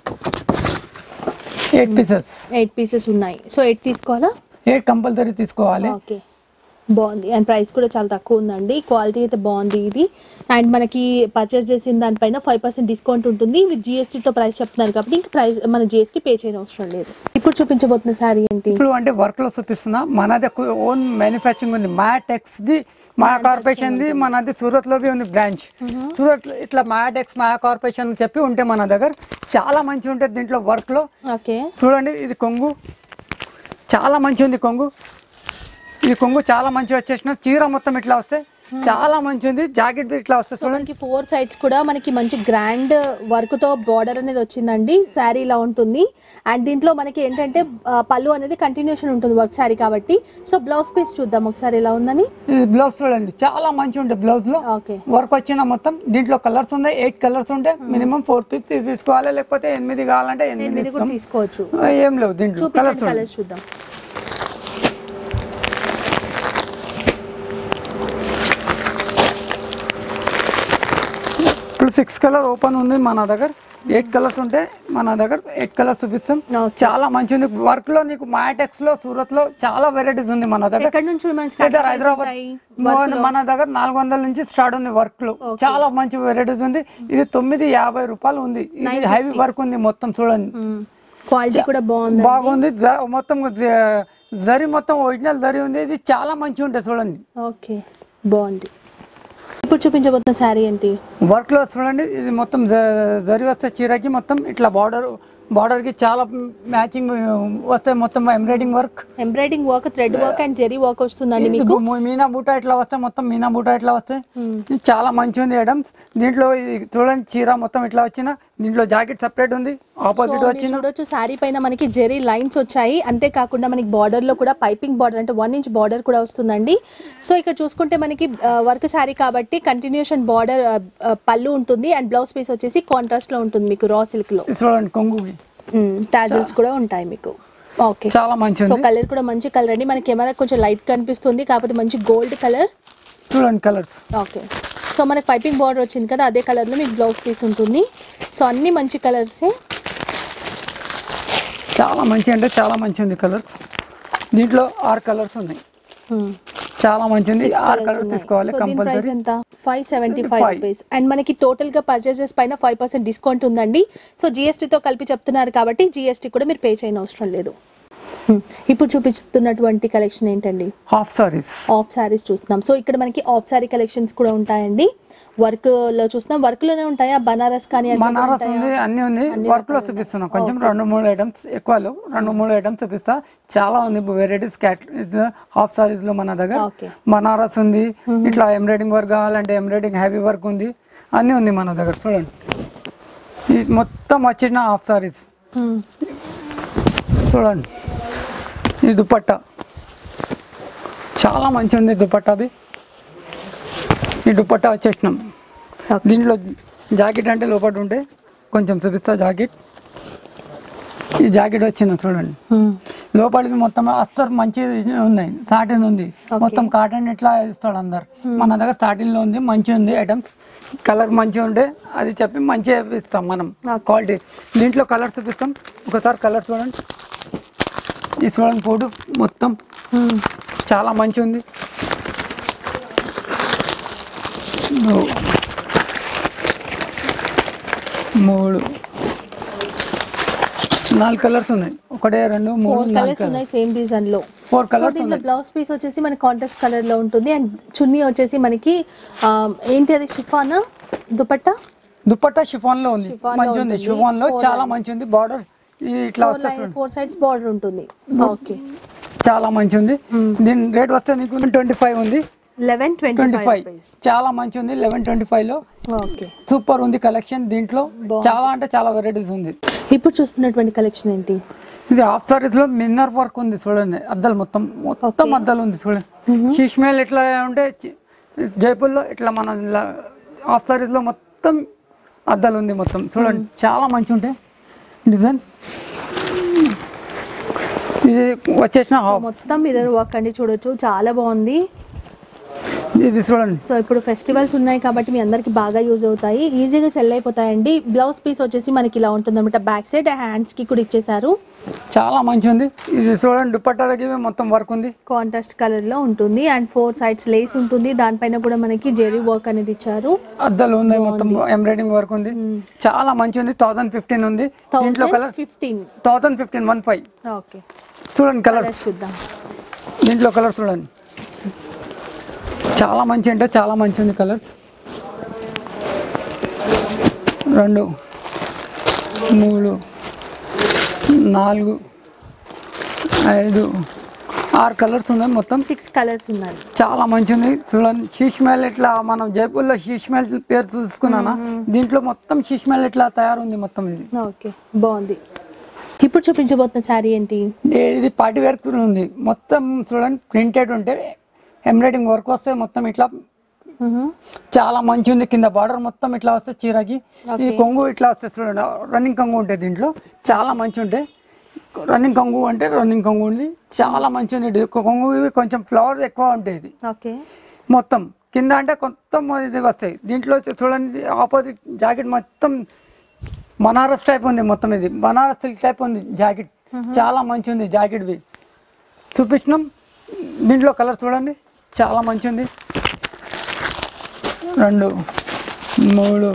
ఎయిట్ పీసెస్ ఎయిట్ పీసెస్ ఉన్నాయి సో ఎయిట్ తీసుకోవాలా ఎయిట్ కంపల్సరీ తీసుకోవాలి ఓకే బాగుంది అండ్ ప్రైస్ కూడా చాలా తక్కువ ఉందండి క్వాలిటీ అయితే బాగుంది ఇది అండ్ మనకి పర్చేస్ చేసిన దానిపైన ఫైవ్ పర్సెంట్ డిస్కౌంట్ ఉంటుంది విత్ జిఎస్టీతో ప్రైస్ చెప్తున్నారు కాబట్టి ఇంకా ప్రైస్ మన జిఎస్టీ పే చేయని అవసరం లేదు ఇప్పుడు చూపించబోతున్న శారీ ఏంటి ఇప్పుడు అంటే వర్క్ లో చూపిస్తున్నా మనది ఓన్ మ్యానుఫ్యాక్చరింగ్ ఉంది మ్యాటెక్స్ ది మా కార్పొరేషన్ ది మనది సూరత్ లో బి ఉంది బ్రాంచ్ సూరత్ లో ఇట్లా మ్యాటెక్స్ మా కార్పొరేషన్ చెప్పి ఉంటే మన దగ్గర చాలా మంచి ఉంటుంది దీంట్లో వర్క్ లో ఓకే చూడండి ఇది కొంగు చాలా మంచి ఉంది కొంగు ఈ కొంగు చాలా మంచి వచ్చేసిన చీర మొత్తం ఇట్లా వస్తే చాలా మంచి ఉంది జాకెట్ ఇట్లా వస్తే సో చూడండి మనకి ఫోర్ సైడ్స్ కూడా మనకి మంచి గ్రాండ్ వర్క్ తో బార్డర్ అనేది వచ్చిందండి శారీ ఇలా ఉంటుంది అండ్ దీంట్లో మనకి ఏంటంటే ఆ, పళ్ళు అనేది కంటిన్యూషన్ ఉంటుంది వర్క్ శారీ కాబట్టి సో బ్లౌజ్ పీస్ చూద్దాం ఒకసారి ఎలా ఉందని ఇది బ్లౌజ్ చూడండి చాలా మంచి ఉంటుంది బ్లౌజ్ లో ఓకే వర్క్ వచ్చిన మొత్తం దీంట్లో కలర్స్ ఉన్నాయి ఎయిట్ కలర్స్ ఉంటాయి మినిమం ఫోర్ పీస్ తీసుకోవాలి లేకపోతే ఎనిమిది కావాలంటే ఎనిమిది ఇది కూడా ఇస్తాం తీసుకోవచ్చు ఆ, ఏం లేవు దీంట్లో కలర్స్ చూపించండి కలర్స్ చూద్దాం ఇప్పుడు సిక్స్ కలర్ ఓపెన్ ఉంది మన దగ్గర ఎయిట్ కలర్స్ ఉంటే మన దగ్గర ఎయిట్ కలర్స్ చూపిస్తాం Okay. చాలా మంచి ఉంది వర్క్ లో నీకు మ్యాటెక్స్ లో సూరత్ లో చాలా వెరైటీస్ ఉంది మన దగ్గర ఎక్కడి నుంచి మనకి అయితే starting హైదరాబాద్ ఉంటాయి? మన- మన దగ్గర నాలుగు వందల నుంచి స్టార్ట్ ఉంది వర్క్ లో చాలా మంచి వెరైటీస్ ఉంది ఇది తొమ్మిది యాభై రూపాయలు ఉంది ఇది హెవీ వర్క్ ఉంది మొత్తం చూడండి క్వాలిటీ కూడా బాగుంది బాగుంది జ- మొత్తం జ- జరి మొత్తం ఒరిజినల్ జరి ఉంది ఇది చాలా మంచిగా ఉంటుంది చూడండి ఓకే బాగుంది ఇప్పుడు చూపించబోతున్న శారీ ఏంటి వర్క్ లో చూడండి ఇది మొత్తం జ- జరి వస్తే చీరకి మొత్తం ఇట్లా బార్డర్ బార్డర్ కి చాలా మ్యాచింగ్ వస్తాయి మొత్తం embroidering work embroidering work thread work and zari work వస్తుందండి ఇది మీకు ము- మీనా బూటా ఇట్లా వస్తాయి మొత్తం మీనా బూటా ఇట్లా వస్తాయి ఇది చాలా మంచి ఉంది ఐటమ్స్ దీంట్లో ఇది చూడండి చీర మొత్తం ఇట్లా వచ్చిన దీంట్లో జాకెట్ సపరేట్ ఉంది ఆపోజిట్ సో మీరు వచ్చిన చూడొచ్చు శారీ పైన మనకి జెరీ లైన్స్ వచ్చాయి అంతేకాకుండా మనకి బార్డర్ లో కూడా పైపింగ్ బార్డర్ అంటే వన్ ఇంచ్ బార్డర్ కూడా వస్తుందండి సో ఇక్కడ చూసుకుంటే మనకి వర్క్ శారీ కాబట్టి కంటిన్యూషన్ బార్డర్ పళ్ళు ఉంటుంది అండ్ బ్లౌజ్ పీస్ వచ్చేసి కాంట్రాస్ట్ లో ఉంటుంది మీకు రా సిల్క్ లో ఇది చూడండి కొంగు టాజల్స్ కూడా ఉంటాయి మీకు ఓకే చాలా మంచి సో ఉంది కలర్ కూడా మంచి కలర్ అండి మనకి కెమెరా కొంచెం లైట్ కనిపిస్తుంది కాకపోతే మంచి గోల్డ్ కలర్ చూడండి కలర్స్ ఓకే సో మనకి పైపింగ్ బార్డర్ వచ్చింది కదా అదే కలర్లో మీకు బ్లౌజ్ పీస్ ఉంటుంది సో అన్నీ మంచి కలర్సే చాలా మంచి అంటే చాలా మంచి ఉంది కలర్స్ దీంట్లో ఆరు కలర్స్ ఉన్నాయి చాలా మంచి ఉంది ఆరు కలర్స్ తీసుకోవాలి ప్రైస్ కంపల్సరీ ఎంత five seventy five Five. Rupees and మనకి టోటల్ గా పర్చేసెస్ పైన ఫైవ్ పర్సెంట్ డిస్కౌంట్ ఉందండి సో GST తో కలిపి చెప్తున్నారు కాబట్టి జిఎస్టీ కూడా మీరు పే చేయని అవసరం లేదు Hmm. ఇప్పుడు చూపిస్తున్నటువంటి కలెక్షన్ ఏంటండి హాఫ్ సారీస్ ఆఫ్ శారీస్ చూస్తున్నాం సో ఇక్కడ మనకి ఆఫ్ శారీ కలెక్షన్స్ కూడా ఉంటాయండి వర్క్ లో చూస్తున్నాం వర్క్ లోనే ఉంటాయా బనారస్ కానీ అట్లా కూడా బనారస్ ఉంటాయా? ఉంది అన్ని ఉంది వర్క్ లో చూపిస్తున్నా కొంచెం రెండు మూడు ఐటమ్స్ ఎక్కువ లేవు. రెండు మూడు ఐటమ్స్ చూపిస్తా చాలా ఉంది వెరైటీస్ క్యాట్ హాఫ్ సారీస్ లో మన దగ్గర Okay. బనారస్ ఉంది ఇట్లా ఎంబ్రాయిడింగ్ వర్క్ కావాలంటే ఎంబ్రాయిడింగ్ హ్యావీ వర్క్ ఉంది అన్ని ఉంది మన దగ్గర చూడండి ఇది మొత్తం వచ్చిన హాఫ్ సారీస్ Hmm. చూడండి ఇది దుపట్టా చాలా మంచి ఉంది దుపట్టాది ఈ దుపట్టా వచ్చేసినాం Okay. దీంట్లో జాకెట్ అంటే లోపల ఉంటే కొంచెం చూపిస్తా జాకెట్ ఈ జాకెట్ వచ్చింది చూడండి Hmm. లోపలికి మొత్తం అస్తర్ మంచి ఉన్నాయి సాటిన్ ఉంది మొత్తం కాటన్ ఇట్లా ఇస్తాడు అందరు మన దగ్గర సాటిన్ లో ఉంది మంచి ఉంది ఐటమ్స్ కలర్ మంచిగా ఉంటే అది చెప్పి మంచిగా ఇస్తాం మనం క్వాలిటీ దీంట్లో కలర్ చూపిస్తాం ఒకసారి కలర్ చూడండి ఈ చూడండి ఫోటో మొత్తం Hmm. చాలా మంచి ఉంది ఓ. మూడు నాలుగు కలర్స్ ఉన్నాయి ఒకటే రెండు మూడు ఫోర్ నాలుగు కలర్స్ ఉన్నాయి సేమ్ డిజైన్ లో ఫోర్ సో కలర్స్ దీంట్లో బ్లౌజ్ పీస్ వచ్చేసి మనకి కాంట్రాస్ట్ కలర్ లో ఉంటుంది అండ్ చున్నీ వచ్చేసి మనకి ఆ, ఏంటి అది షిఫాన్ దుపట్టా దుపట్టా షిఫాన్ లో ఉంది Chiffon లో మంచి ఉంది ఉంటుంది. షిఫాన్ లో Four చాలా lines. మంచి ఉంది బార్డర్ ఇట్లా వస్తే చూడండి ఫోర్ సైడ్స్ బార్డర్ ఉంటుంది ఓకే చాలా మంచి ఉంది దీని రేట్ వస్తే నీకు ట్వంటీ ఫైవ్ ఉంది eleven twenty twenty five five చాలా మంచి ఉంది లెవెన్ ట్వంటీ ఫైవ్ లో ఓకే సూపర్ ఉంది కలెక్షన్ దీంట్లో చాలా అంటే చాలా వెరైటీస్ ఉంది ఇప్పుడు చూస్తున్నటువంటి కలెక్షన్ ఏంటి ఇది హాఫ్ సారీస్ లో మిన్నర్ వర్క్ ఉంది చూడండి అద్దాలు మొత్తం మొత్తం అద్దాలు ఉంది చూడండి షిష్మేల్ ఇట్లా ఉంటే చి- జైపూర్లో ఇట్లా మన ఇలా హాఫ్ సారీస్ లో మొత్తం అద్దాలు ఉంది మొత్తం చూడండి చాలా మంచి ఉంటాయి డిజైన్ ఇది వచ్చేసిన హాఫ్ మొత్తం మిర్రర్ వర్క్ అండి చూడొచ్చు చాలా బాగుంది ఇది చూడండి సో ఇప్పుడు ఫెస్టివల్స్ ఉన్నాయి కాబట్టి మీ అందరికి బాగా యూజ్ అవుతాయి ఈజీగా సెల్ అయిపోతాయండి బ్లౌజ్ పీస్ వచ్చేసి మనకి ఇలా ఉంటుంది అనమాట బ్యాక్ సైడ్ హ్యాండ్స్ కి కూడా ఇచ్చేసారు చాలా మంచి ఉంది ఇది చూడండి దుపట్టాలకి మొత్తం వర్క్ ఉంది కాంట్రాస్ట్ కలర్ లో ఉంటుంది అండ్ ఫోర్ సైడ్స్ లేస్ ఉంటుంది దానిపైన కూడా మనకి జెరీ వర్క్ అనేది ఇచ్చారు అద్దాలు ఉన్నాయి మొత్తం ఎంబ్రాయిడింగ్ వర్క్ ఉంది చాలా మంచి ఉంది థౌసండ్ ఫిఫ్టీన్ ఉంది దీంట్లో thousand colour fifteen thousand fifteen one five okay చూడండి కలర్స్ చూద్దాం దీంట్లో కలర్స్ చూడండి చాలా మంచి అంటే చాలా మంచి ఉంది కలర్స్ రెండు మూడు నాలుగు ఐదు ఆరు కలర్స్ ఉన్నాయి మొత్తం సిక్స్ కలర్స్ ఉన్నాయి చాలా మంచి ఉంది చూడండి షీష్ మహల్ ఇట్లా మనం జైపూర్లో షీష్ మహల్ పేరు చూసుకున్నానా దీంట్లో మొత్తం షీష్ మహల్ ఇట్లా తయారుంది మొత్తం ఇది ఓకే బాగుంది ఇప్పుడు చూపించబోతున్న శారీ ఏంటి ఏ- ఇది పార్టీ వర్క్ ఉంది మొత్తం చూడండి ప్రింటెడ్ ఉంటే ఎంబ్రాయిడింగ్ వర్క్ వస్తే మొత్తం ఇట్లా చాలా మంచి ఉంది కింద బార్డర్ మొత్తం ఇట్లా వస్తే చీరకి ఈ కొంగు ఇట్లా వస్తే చూడండి రన్నింగ్ కొంగు ఉంటుంది దీంట్లో చాలా మంచి ఉంటాయి రన్నింగ్ కొంగు అంటే రన్నింగ్ కొంగు ఉంది చాలా మంచి ఉంది ఇది కొంగు ఇవి కొంచెం ఫ్లవర్ ఎక్కువ ఉంటాయి ఇది ఓకే మొత్తం కింద అంటే మొత్తం ఇది వస్తాయి దీంట్లో చూ- చూడండి ఆపోజిట్ జాకెట్ మొత్తం బనారస్ టైప్ ఉంది మొత్తం ఇది బనారస్ సిల్క్ టైప్ ఉంది జాకెట్ చాలా మంచి ఉంది జాకెట్వి చూపించినాం దీంట్లో కలర్ చూడండి చాలా మంచి ఉంది రెండు మూడు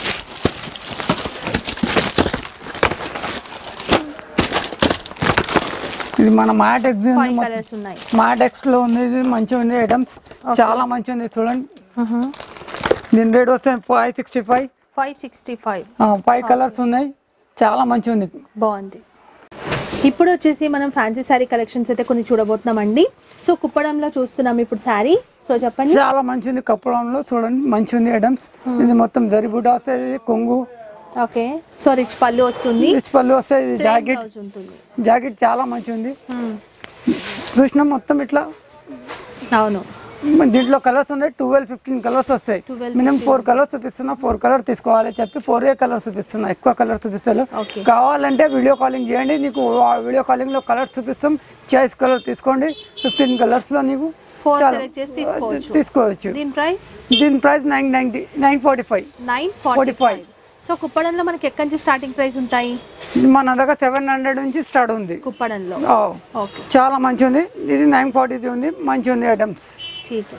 ఇది మన మ్యాటెక్స్ ఫైవ్ కలర్స్ ఉన్నాయి మ్యాటెక్స్ లో ఉంది ఇది మంచిగా ఉంది ఐటమ్స్ చాలా మంచిగా ఉంది చూడండి దీని రేట్ వస్తే five sixty five five sixty five five colours ఉన్నాయి చాలా మంచిగా ఉంది బాగుంది ఇప్పుడు వచ్చేసి మనం ఫ్యాన్సీ శారీ కలెక్షన్స్ అయితే కొన్ని చూడబోతున్నామండి సో కుప్పడంలో చూస్తున్నాం ఇప్పుడు శారీ సో చెప్పండి చాలా మంచిది కప్పడంలో చూడండి మంచిగా ఉంది ఐటమ్స్ ఇది మొత్తం జరిబుట వస్తుంది కొంగు ఓకే సో రిచ్ పళ్ళు వస్తుంది రిచ్ పళ్ళు వస్తాయి ఇది జాకెట్ బ్లౌజ్ ఉంటుంది జాకెట్ చాలా మంచిగా ఉంది చూసినా మొత్తం ఇట్లా అవును మన దీంట్లో కలర్స్ ఉన్నాయి ట్వెల్వ్ ఫిఫ్టీన్ కలర్స్ వస్తాయి 12, మినిమం ఫోర్ కలర్స్ చూపిస్తున్నా ఫోర్ కలర్ తీసుకోవాలి చెప్పి ఫోర్ ఏ కలర్ చూపిస్తున్నా ఎక్కువ కలర్ చూపిస్తాను Okay. కావాలంటే వీడియో కాలింగ్ చేయండి నీకు ఆ వీడియో కాలింగ్ లో కలర్స్ చూపిస్తాం చాయిస్ కలర్ తీసుకోండి ఫిఫ్టీన్ కలర్స్ లో నీకు Four చాలా- select చేసి తీసుకోవచ్చు. తీసుకోవచ్చు దీని ప్రైస్ దీని price nine ninety nine forty five nine forty 45. So కుప్పడంలో మనకి ఎక్కడి నుంచి స్టార్టింగ్ ప్రైస్ ఉంటాయి మన దగ్గర సెవెన్ హండ్రెడ్ నుంచి స్టార్ట్ ఉంది కుప్పడంలో ఓ, ఓకే చాలా మంచి ఉంది ఇది నైన్ ఫార్టీది ఉంది మంచి ఉంది ఐటమ్స్ ఠీక్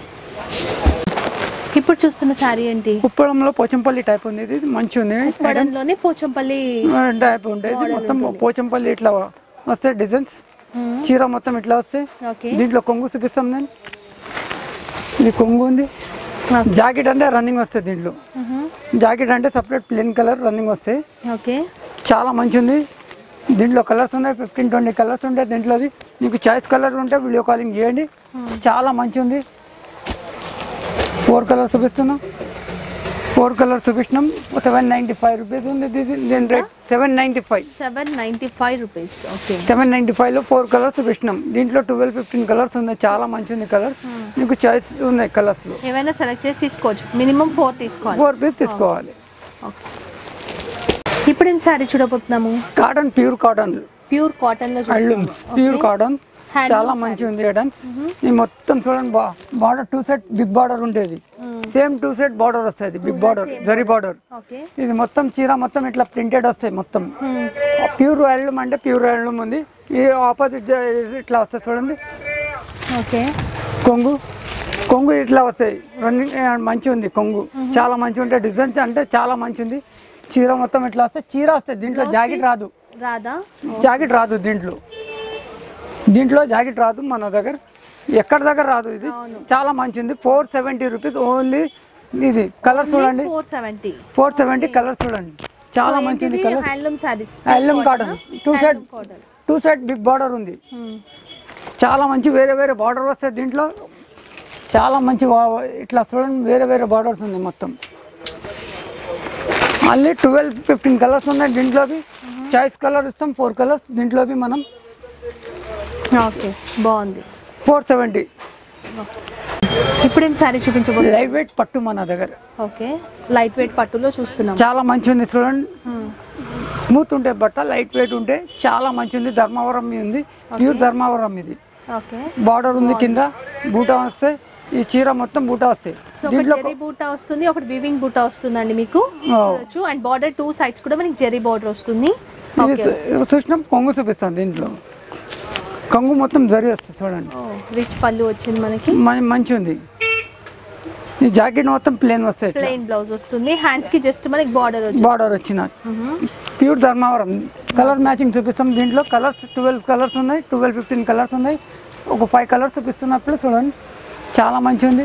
ఇప్పుడు చూస్తున్న శారీ ఏంటి కుప్పడంలో పోచంపల్లి టైప్ ఉంది ఇది మంచి ఉంది కుప్పడంలోనే పోచంపల్లి టైప్ ఉంటుంది ఇది మొత్తం పోచంపల్లి ఇట్లా వస్తాయి డిజైన్స్ చీర మొత్తం ఇట్లా వస్తాయి ఓకే దీంట్లో కొంగు చూపిస్తాం నేను ఇది కొంగు ఉంది జాకెట్ అంటే రన్నింగ్ వస్తాయి దీంట్లో జాకెట్ అంటే సపరేట్ ప్లెయిన్ కలర్ రన్నింగ్ వస్తాయి ఓకే చాలా మంచి ఉంది దీంట్లో కలర్స్ ఉన్నాయి ఫిఫ్టీన్ ట్వంటీ కలర్స్ ఉంటాయి దీంట్లోవి మీకు చాయిస్ కలర్ ఉంటే వీడియో కాలింగ్ చేయండి చాలా మంచి ఉంది ఫోర్ కలర్స్ చూపిస్తున్నాం ఫోర్ కలర్స్ చూపిస్తున్నాం సెవెన్ నైంటీ ఫైవ్ రూపీస్ ఉంది ఇది దీని rate seven ninety five seven ninety five rupees okay seven ninety ఫైవ్లో ఫోర్ కలర్స్ చూపిస్తున్నాం దీంట్లో ట్వెల్వ్ ఫిఫ్టీన్ కలర్స్ ఉన్నాయి చాలా మంచి ఉంది కలర్స్ మీకు చాయిస్ ఉన్నాయి కలర్స్లో ఏవైనా సెలెక్ట్ చేసి తీసుకోవచ్చు మినిమం ఫోర్ తీసుకోవాలి ఫోర్ పీస్ తీసుకోవాలి ఓకే ఇప్పుడు ఏం శారీ చూడబోతున్నాము cotton pure cotton pure cotton లో హైలూమ్స్ ప్యూర్ కాటన్ చాలా మంచి ఉంది ఐటమ్స్ ఈ మొత్తం చూడండి బా border two set big border ఉండేది సేమ్ టూ సెట్ బార్డర్ వస్తుంది big border zari border okay ఇది మొత్తం చీర మొత్తం ఇట్లా ప్రింటెడ్ వస్తాయి మొత్తం ప్యూర్ హ్యాండ్లూమ్ అంటే ప్యూర్ హ్యాండ్లూమ్ ఉంది ఈ ఆపోజిట్ ఇట్లా వస్తాయి చూడండి ఓకే కొంగు కొంగు ఇట్లా వస్తాయి రన్నింగ్ మంచి ఉంది కొంగు చాలా మంచి ఉంటాయి డిజైన్ అంటే చాలా మంచి ఉంది చీర మొత్తం ఇట్లా వస్తాయి చీర వస్తాయి దీంట్లో జాకెట్ రాదు రాదా జాకెట్ రాదు దీంట్లో దీంట్లో జాకెట్ రాదు మన దగ్గర ఎక్కడ దగ్గర రాదు ఇది చాలా మంచిది ఫోర్ సెవెంటీ రూపీస్ ఓన్లీ ఇది కలర్ చూడండి four seventy four seventy colour చూడండి చాలా మంచిది colour handloom saris LM cotton two set two set big border ఉంది చాలా మంచి వేరే వేరే బార్డర్ వస్తాయి దీంట్లో చాలా మంచి వా- ఇట్లా చూడండి వేరే వేరే బార్డర్స్ ఉంది మొత్తం మళ్ళీ ట్వెల్వ్ ఫిఫ్టీన్ కలర్స్ ఉన్నాయి దీంట్లోవి చాయిస్ కలర్ ఇస్తాం ఫోర్ కలర్స్ దీంట్లోవి మనం ఓకే బాగుంది ఫోర్ సెవెంటీ ఇప్పుడు ఏం శారీ చూపించబోతుంది లైట్ వెయిట్ పట్టు మన దగ్గర ఓకే లైట్ వెయిట్ పట్టులో చూస్తున్నాం చాలా మంచి ఉంది చూడండి స్మూత్ ఉంటే బట్ట లైట్ వెయిట్ ఉంటే చాలా మంచి ఉంది ధర్మవరం మీ ఉంది ప్యూర్ ధర్మవరం ఇది ఓకే బార్డర్ ఉంది కింద బూటా వస్తాయి ఈ చీర మొత్తం బూటా వస్తాయి సో ఒక జెరీ బూటా వస్తుంది ఒకటి వివింగ్ బూటా వస్తుందండి మీకు ఓ. చూడొచ్చు అండ్ బార్డర్ టూ సైడ్స్ కూడా మనకి జెరీ బార్డర్ వస్తుంది ఇది ఓకే చూ- చూసినాం కొంగు చూపిస్తాను దీంట్లో కొంగు మొత్తం జరి వస్తుంది చూడండి రిచ్ పళ్ళు వచ్చింది మనకి మ- మంచి ఉంది ఈ జాకెట్ మొత్తం ప్లేన్ వస్తాయి ప్లెయిన్ బ్లౌజ్ వస్తుంది హ్యాండ్స్ కి జస్ట్ మనకి బార్డర్ వచ్చింది బార్డర్ వచ్చిన ప్యూర్ ధర్మవరం కలర్ మ్యాచింగ్ చూపిస్తాం దీంట్లో కలర్స్ ట్వెల్వ్ కలర్స్ ఉన్నాయి ట్వెల్వ్ ఫిఫ్టీన్ కలర్స్ ఉన్నాయి ఒక ఫైవ్ కలర్స్ చూపిస్తున్నప్పుడు చూడండి చాలా మంచి ఉంది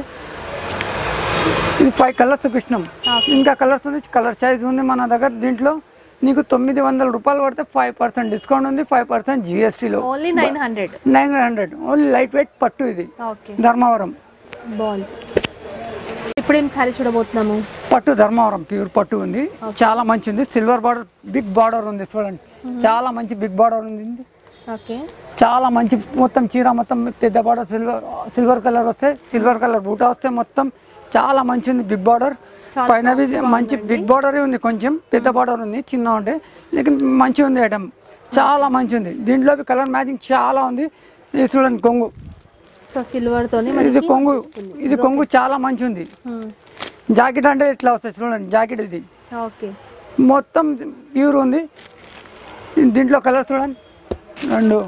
ఇది ఫైవ్ కలర్స్ చూపిస్తున్నాం ఇంకా కలర్స్ ఉంది కలర్ చాయిస్ ఉంది మన దగ్గర దీంట్లో నీకు తొమ్మిది వందల రూపాయలు పడితే ఫైవ్ పర్సెంట్ డిస్కౌంట్ ఉంది ఫైవ్ పర్సెంట్ జిఎస్టీలో only nine hundred nine hundred only light weight పట్టు ఇది ఓకే ధర్మవరం బాగుంది ఇప్పుడు ఏం శారీ చూడబోతున్నాము పట్టు ధర్మవరం ప్యూర్ పట్టు ఉంది చాలా మంచి ఉంది సిల్వర్ బార్డర్ బిగ్ బార్డర్ ఉంది చూడండి చాలా మంచి బిగ్ బార్డర్ ఉంది ఓకే చాలా మంచి మొత్తం చీర మొత్తం పెద్ద బార్డర్ సిల్వర్ సిల్వర్ కలర్ వస్తే సిల్వర్ కలర్ బూటా వస్తే మొత్తం చాలా మంచి ఉంది బిగ్ బార్డర్ చాలా పైన బి- మంచి బిగ్ బార్డర్ ఉంది కొంచెం పెద్ద బార్డర్ ఉంది చిన్న ఉంటే లేకిన్ మంచి ఉంది ఐటమ్ చాలా మంచి ఉంది దీంట్లో కలర్ మ్యాచింగ్ చాలా ఉంది ఇది చూడండి కొంగు సో సిల్వర్ తోనే ఇది మనకి కొంగు ఇది కొంగు చాలా మంచి ఉంది జాకెట్ అంటే ఇట్లా వస్తుంది చూడండి జాకెట్ ఇది ఓకే మొత్తం ప్యూర్ ఉంది దీంట్లో కలర్ చూడండి రెండు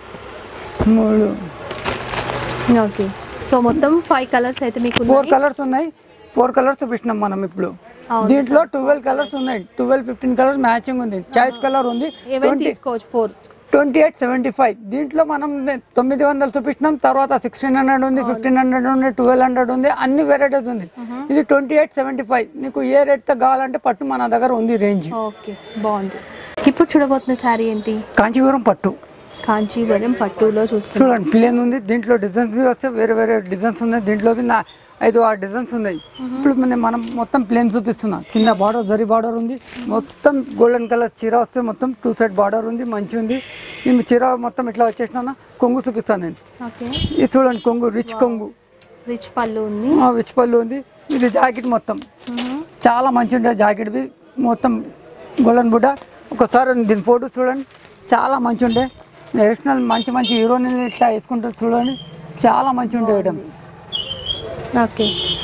మూడు ఓకే సో మొత్తం ఫైవ్ కలర్స్ అయితే మీకు ఫోర్ కలర్స్ ఉన్నాయి ఫోర్ కలర్స్ చూపిస్తున్నాం మనం ఇప్పుడు దీంట్లో ట్వెల్వ్ కలర్స్ ఉన్నాయి ట్వెల్వ్ ఫిఫ్టీన్ కలర్స్ మ్యాచింగ్ ఉంది చాయిస్ కలర్ ఉంది ఏమైనా తీసుకోవచ్చు four twenty eight seventy five దీంట్లో మనం తొమ్మిది వందలు చూపించినాం తర్వాత సిక్స్టీన్ హండ్రెడ్ ఉంది ఫిఫ్టీన్ హండ్రెడ్ ఉంది ట్వెల్వ్ హండ్రెడ్ ఉంది అన్ని వెరైటీస్ ఉంది ఇది ట్వంటీ ఎయిట్ సెవెంటీ ఫైవ్ నీకు ఏ రేట్తో కావాలంటే పట్టు మన దగ్గర ఉంది రేంజ్ ఓకే బాగుంది ఇప్పుడు చూడబోతున్న శారీ ఏంటి కాంచీపురం పట్టు కాంచీవరం పట్టులో చూస్తున్నాం చూడండి ప్లేన్ ఉంది దీంట్లో డిజైన్స్ వస్తే వేరే వేరే డిజైన్స్ ఉన్నాయి దీంట్లో నా ఐదు ఆరు డిజైన్స్ ఉన్నాయి ఇప్పుడు మన- మనం మొత్తం ప్లేన్ చూపిస్తున్నా కింద బార్డర్ జరీ బార్డర్ ఉంది మొత్తం గోల్డెన్ కలర్ చీర వస్తే మొత్తం టూ సైడ్ బార్డర్ ఉంది మంచి ఉంది నేను చీర మొత్తం ఇట్లా వచ్చేసిన కొంగు చూపిస్తాను నేను ఓకే ఇది చూడండి కొంగు రిచ్ కొంగు రిచ్ పళ్ళు ఉంది ఆ, రిచ్ పళ్ళు ఉంది ఇది జాకెట్ మొత్తం చాలా మంచి ఉండే జాకెట్ ఇది మొత్తం గోల్డెన్ బుడ్డ ఒకసారి దీని ఫోటో చూడండి చాలా మంచి ఉండే నేషనల్ మంచి మంచి హీరోయిన్ ఇట్లా వేసుకుంటారు చూడండి చాలా మంచి ఉండే ఐటమ్స్ ఓకే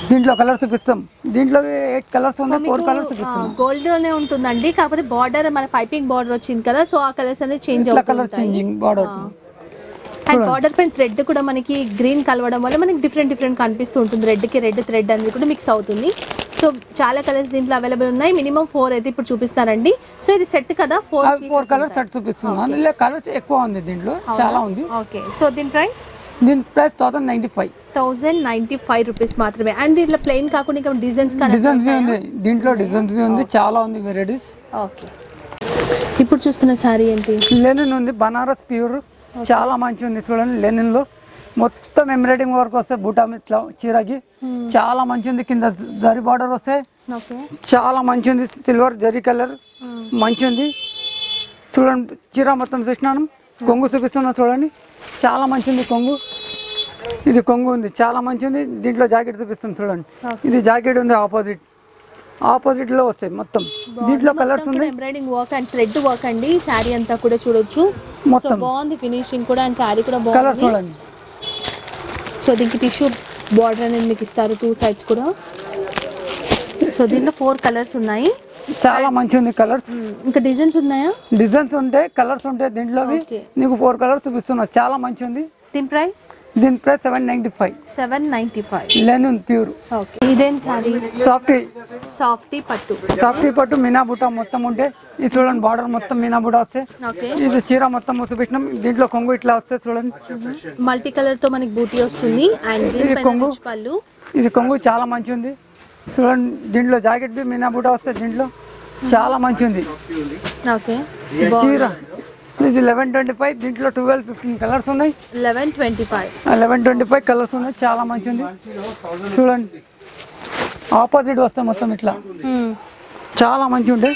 దీంట్లో కలర్స్ చూపిస్తాం దీంట్లో ఎయిట్ కలర్స్ ఉన్నాయి ఫోర్ కలర్స్ చూపిస్తాం గోల్డ్ లోనే ఉంటుందండి కాకపోతే బార్డర్ మన పైపింగ్ బార్డర్ వచ్చింది కదా సో ఆ కలర్స్ అనేది చేంజ్ ఇట్లా కలర్ అవుతుంది చేంజింగ్ బార్డర్ అండ్ బార్డర్ పైన థ్రెడ్ కూడా మనకి గ్రీన్ కలవడం వల్ల మనకి డిఫరెంట్ డిఫరెంట్ కనిపిస్తూ ఉంటుంది రెడ్ కి రెడ్ థ్రెడ్ అనేది కూడా మిక్స్ అవుతుంది సో చాలా కలర్స్ దీంట్లో అవైలబుల్ ఉన్నాయి మినిమం ఫోర్ అయితే ఇప్పుడు చూపిస్తారండి సో ఇది సెట్ కదా ఫోర్ ఫోర్ కలర్స్ సెట్ చూపిస్తున్నాను ఇలా కలర్స్ ఎక్కువ ఉంది దీంట్లో చాలా ఉంది ఓకే సో దీని ప్రైస్ దీని price thousand ninety five thousand ninety five rupees మాత్రమే అండ్ దీంట్లో ప్లెయిన్ కాకుండా ఇంకా డిజైన్స్ డిజైన్స్ బి ఉంది దీంట్లో డిజైన్స్ బి ఉంది చాలా ఉంది వెరైటీస్ ఓకే ఇప్పుడు చూస్తున్న శారీ ఏంటి లెనిన్ ఉంది బనారస్ ప్యూర్ చాలా మంచి ఉంది చూడండి లెనిన్ లో మొత్తం ఎంబ్రాయిడింగ్ వర్క్ వస్తే బూటా ఇట్లా చీరకి చాలా మంచి ఉంది కింద జరి బార్డర్ వస్తే ఓకే చాలా మంచి ఉంది సిల్వర్ జరీ కలర్ మంచి ఉంది చూడండి చీర మొత్తం చూసినాను కొంగు చూపిస్తున్నా చూడండి చాలా మంచి ఉంది కొంగు ఇది కొంగు ఉంది చాలా మంచి ఉంది దీంట్లో జాకెట్ చూపిస్తాం చూడండి ఇది జాకెట్ ఉంది ఆపోజిట్ ఆపోజిట్ లో వస్తాయి మొత్తం దీంట్లో కలర్స్ ఉంది embroidering work and thread work అండి శారీ అంతా కూడా చూడొచ్చు సో మొత్తం. బాగుంది ఫినిషింగ్ కూడా అండ్ శారీ కూడా కలర్ బాగుంది చూడండి సో దీనికి టిష్యూ బార్డర్ అనేది మీకు ఇస్తారు టూ సైడ్స్ కూడా సో దీంట్లో ఫోర్ కలర్స్ ఉన్నాయి చాలా మంచి ఉంది కలర్స్ ఇంకా డిజైన్స్ ఉన్నాయా డిజైన్స్ ఉంటాయి కలర్స్ ఉంటాయి దీంట్లో Okay. నీకు ఫోర్ కలర్స్ చూపిస్తున్నా చాలా మంచి ఉంది దీని ప్రైస్ దీని price seven ninety five seven ninety five linen pure okay ఇదేం శారీ సాఫ్ట్ సాఫ్టీ పట్టు సాఫ్ట్ పట్టు మీనా బుట్ట మొత్తం ఉంటే ఇది చూడండి బార్డర్ మొత్తం మీనా బుట్ట వస్తే ఓకే ఇది చీర మొత్తం చూపించినాం దీంట్లో కొంగు ఇట్లా వస్తే చూడండి మల్టీ కలర్ తో మనకి బూటీ వస్తుంది అండ్ దీనిపైన కొంగు. రిచ్ పళ్ళు ఇది కొంగు చాలా మంచి ఉంది చూడండి దీంట్లో జాకెట్ బి మీనా బుట్ట వస్తే దీంట్లో చాలా మంచి ఉంది ఓకే చీర ఇది లెవెన్ ట్వంటీ ఫైవ్ దీంట్లో ట్వెల్వ్ ఫిఫ్టీన్ కలర్స్ ఉన్నాయి eleven twenty five eleven twenty five colours ఉన్నాయి చాలా మంచి ఉంది చూడండి ఆపోజిట్ వస్తే మొత్తం ఇట్లా చాలా మంచి ఉంటాయి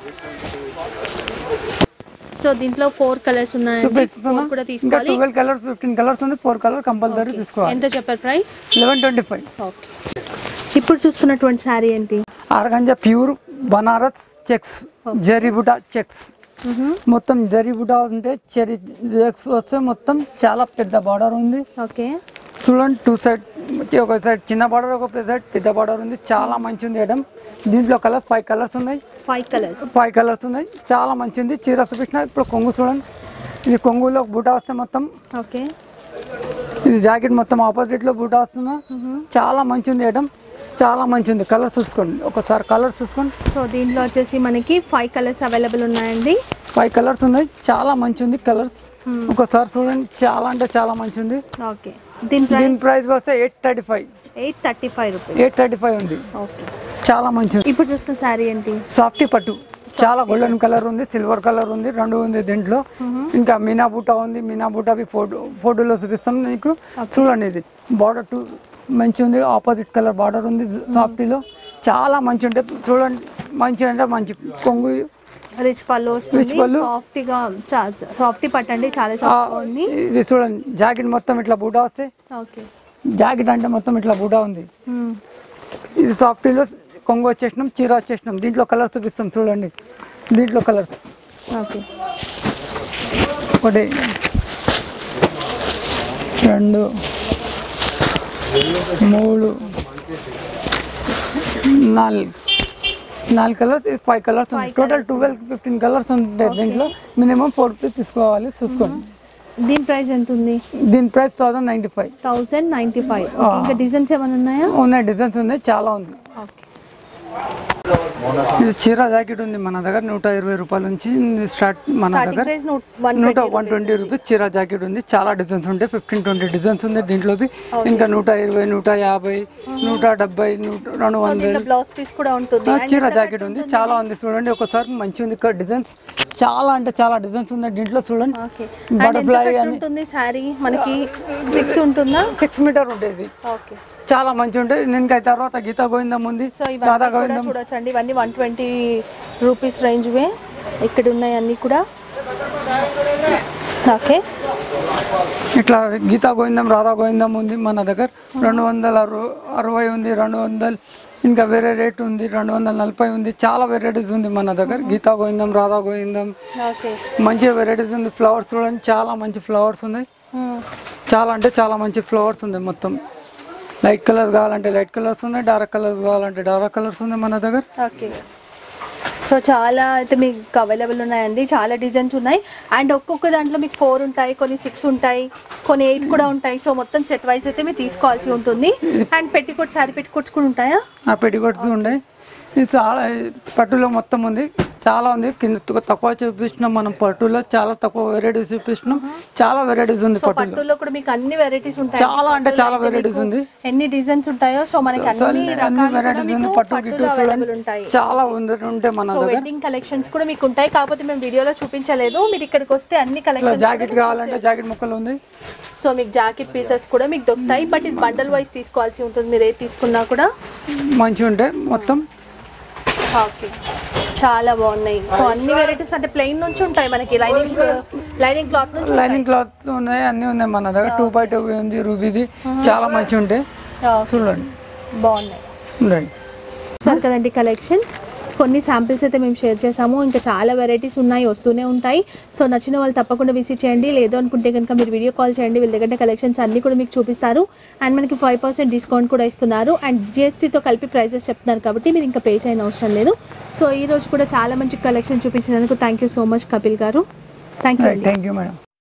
సో దీంట్లో ఫోర్ కలర్స్ ఉన్నాయండి చూపిస్తున్నా ఫోర్ కూడా ఇంకా తీసుకోవాలి ట్వెల్వ్ కలర్స్ ఫిఫ్టీన్ కలర్స్ ఉంది ఫోర్ కలర్ కంపల్సరీ తీసుకోవాలి ఎంత చెప్పారు price eleven twenty five okay ఇప్పుడు చూస్తున్నటువంటి శారీ ఏంటి ఆర్గంజా ప్యూర్ బనారస్ చెక్స్ జరీబుటా చెక్స్ మొత్తం జరీబుటా ఉంటే చెరీ చెక్స్ వస్తే మొత్తం చాలా పెద్ద బార్డర్ ఉంది ఓకే చూడండి టూ సైడ్ ఒక సైడ్ చిన్న బార్డర్ ఒక సైడ్ పెద్ద బార్డర్ ఉంది చాలా మంచి ఉంది ఐటమ్ దీంట్లో కలర్ ఫైవ్ కలర్స్ ఉన్నాయి ఫైవ్ కలర్స్ ఫైవ్ కలర్స్ ఉన్నాయి చాలా మంచి ఉంది చీర చూపించిన ఇప్పుడు కొంగు చూడండి ఇది కొంగులో బూటా వస్తే మొత్తం ఓకే ఇది జాకెట్ మొత్తం ఆపోజిట్ లో బూటా వస్తున్నా చాలా మంచి ఉంది ఐటమ్ చాలా మంచి ఉంది కలర్ చూసుకోండి ఒకసారి కలర్ చూసుకోండి సో దీంట్లో వచ్చేసి మనకి ఫైవ్ కలర్స్ అవైలబుల్ ఉన్నాయండి ఫైవ్ కలర్స్ ఉన్నాయి చాలా మంచి ఉంది కలర్స్ ఒకసారి చూడండి చాలా అంటే చాలా మంచి ఉంది ఓకే దీని దీని ప్రైస్ ప్రైస్ వస్తే eight thirty five eight thirty five rupees eight thirty five ఉంది ఓకే చాలా మంచి ఉంది ఇప్పుడు చూస్తున్న శారీ ఏంటి సాఫ్టీ పట్టు చాలా గోల్డెన్ కలర్ ఉంది సిల్వర్ కలర్ ఉంది రెండు ఉంది దీంట్లో ఇంకా మీనా బూటా ఉంది మీనా బూటా ఫోటో ఫోటోలో చూపిస్తాం నీకు చూడండి ఇది బార్డర్ టూ మంచి ఉంది ఆపోజిట్ కలర్ బార్డర్ ఉంది సాఫ్టీలో చాలా మంచి ఉంటాయి చూడండి మంచి అంటే మంచి కొంగు రిచ్ పళ్ళు వస్తుంది Rich పళ్ళు. సాఫ్టీగా సాఫ్టీ పట్టండి చాలా ఆ, సాఫ్ట్ ఉంది ఇది చూడండి జాకెట్ మొత్తం ఇట్లా బూటా వస్తే ఓకే జాకెట్ అంటే మొత్తం ఇట్లా బూటా ఉంది ఇది సాఫ్టీలో కొంగు వచ్చేసినాం చీర వచ్చేసినాం దీంట్లో కలర్స్ చూపిస్తాం చూడండి దీంట్లో కలర్స్ ఓకే ఒకటి రెండు మూడు నాలుగు నాలుగు కలర్స్ ఫైవ్ కలర్స్ ఉంటాయి టోటల్ ట్వెల్వ్ ఫిఫ్టీన్ కలర్స్ ఉంటాయి దీంట్లో మినిమం ఫోర్ పీస్ తీసుకోవాలి చూసుకోండి దీని ప్రైస్ ఎంత ఉంది దీని price thousand ninety five thousand ninety five ఇంకా డిజైన్స్ ఏమైనా ఉన్నాయా ఉన్నాయి డిజైన్స్ ఉన్నాయి చాలా ఉంది ఓకే ఇది చీర జాకెట్ ఉంది మన దగ్గర నూట ఇరవై రూపాయల నుంచి స్టార్ట్ మన స్టార్టింగ్ దగ్గర ప్రైస్ వన్ నూట వన్ ట్వంటీ రూపీస్ చీర జాకెట్ ఉంది చాలా డిజైన్స్ ఉంటాయి ఫిఫ్టీన్ ట్వంటీ డిజైన్స్ ఉంది దీంట్లో ఇంకా నూట ఇరవై నూట యాభై నూట డెబ్బై నూట రెండు వందలు దీంట్లో బ్లౌజ్ పీస్ కూడా ఉంటుంది ఆ, చీర జాకెట్ ఉంది చాలా ఉంది చూడండి ఒకసారి మంచి ఉంది ఇక్కడ డిజైన్స్ చాలా అంటే చాలా డిజైన్స్ ఉన్నాయి దీంట్లో చూడండి ఓకే బటర్ఫ్లై అని ఉంటుంది శారీ మనకి సిక్స్ ఉంటుందా సిక్స్ మీటర్ ఉంటుంది ఓకే చాలా మంచి ఉంటుంది దీనికి తర్వాత గీతా గోవిందం ఉంది సో రాధా ఇవన్నీ కూడా గోవిందం చూడొచ్చండి ఇవన్నీ వన్ ట్వంటీ రూపీస్ రేంజ్వే ఇక్కడ ఉన్నాయి అన్నీ కూడా ఓకే ఇట్లా గీతా గోవిందం రాధా గోవిందం ఉంది మన దగ్గర రెండు వందల అరవై అరవై ఉంది రెండు వందలు ఇంకా వేరే రేట్ ఉంది రెండు వందల నలభై ఉంది చాలా వెరైటీస్ ఉంది మన దగ్గర గీతా గోవిందం రాధా గోవిందం ఓకే మంచి వెరైటీస్ ఉంది ఫ్లవర్స్ చూడండి చాలా మంచి ఫ్లవర్స్ ఉన్నాయి చాలా అంటే చాలా మంచి ఫ్లవర్స్ ఉంది మొత్తం లైట్ కలర్స్ కావాలంటే లైట్ కలర్స్ ఉన్నాయి డార్క్ కలర్స్ కావాలంటే డార్క్ కలర్స్ ఉన్నాయి మన దగ్గర ఓకే సో చాలా అయితే మీకు అవైలబుల్ ఉన్నాయండి చాలా డిజైన్స్ ఉన్నాయి అండ్ ఒక్కొక్క దాంట్లో మీకు ఫోర్ ఉంటాయి కొన్ని సిక్స్ ఉంటాయి కొన్ని ఎయిట్ కూడా ఉంటాయి సో మొత్తం సెట్ వైజ్ అయితే మీరు తీసుకోవాల్సి ఉంటుంది అండ్ పెట్టికోట్ శారీ పెట్టికోట్స్ కూడా ఉంటాయా ఆ పెట్టికొట్స్ ఉన్నాయి ఇది చాలా పట్టులో మొత్తం ఉంది చాలా ఉంది కింద తక్కువ- తక్కువ చూపిస్తున్నాం మనం పట్టులో చాలా తక్కువ వెరైటీస్ చూపిస్తున్నాం చాలా వెరైటీస్ ఉంది సో పట్టులో పట్టులో కూడా మీకు అన్ని వెరైటీస్ ఉంటాయి చాలా అంటే చాలా వెరైటీస్ ఉంది ఎన్ని డిజైన్స్ ఉంటాయో సో మనకి అన్ని అన్ని రకాలు కూడా వెరైటీస్ ఉంది మీకు పట్టు గిట్టు పట్టులో అవైలబుల్ చూడండి ఉంటాయి చాలా ఉంది ఉంటాయి మన సో దగ్గర వెడ్డింగ్ కలెక్షన్స్ కూడా మీకు ఉంటాయి కాకపోతే మేము వీడియోలో చూపించలేదు మీరు ఇక్కడికి వస్తే అన్ని ఇట్లా కలెక్షన్స్ జాకెట్ కావాలంటే జాకెట్ ముక్కలు ఉంది సో మీకు జాకెట్ పీసెస్ కూడా మీకు దొరుకుతాయి బట్ ఇది బండల్ వైజ్ తీసుకోవాల్సి ఉంటుంది మీరు ఏది తీసుకున్నా కూడా మంచిగా ఉంటాయి మొత్తం ఓకే చాలా బాగున్నాయి సో అన్ని వెరైటీస్ అంటే ప్లెయిన్ నుంచి ఉంటాయి మనకి లైనింగ్ లైనింగ్ క్లాత్ నుంచి లైనింగ్ క్లాత్ ఉన్నాయి అన్నీ ఉన్నాయి మన దగ్గర టూ బై టూ ఉంది రూబీది చాలా మంచిగా ఉంటాయి చూడండి బాగున్నాయి ఉండండి సార్ కదండి కలెక్షన్స్ కొన్ని శాంపిల్స్ అయితే మేము షేర్ చేసాము ఇంకా చాలా వెరైటీస్ ఉన్నాయి వస్తూనే ఉంటాయి సో నచ్చిన వాళ్ళు తప్పకుండా విజిట్ చేయండి లేదు అనుకుంటే కనుక మీరు వీడియో కాల్ చేయండి వీళ్ళ దగ్గర కలెక్షన్స్ అన్ని కూడా మీకు చూపిస్తారు అండ్ మనకి ఫైవ్ పర్సెంట్ డిస్కౌంట్ కూడా ఇస్తున్నారు అండ్ జిఎస్టీతో కలిపి ప్రైజెస్ చెప్తున్నారు కాబట్టి మీరు ఇంకా పే చేయని అవసరం లేదు సో ఈ రోజు కూడా చాలా మంచి కలెక్షన్ చూపించినందుకు thank you so much Kapil గారు thank you thank you madam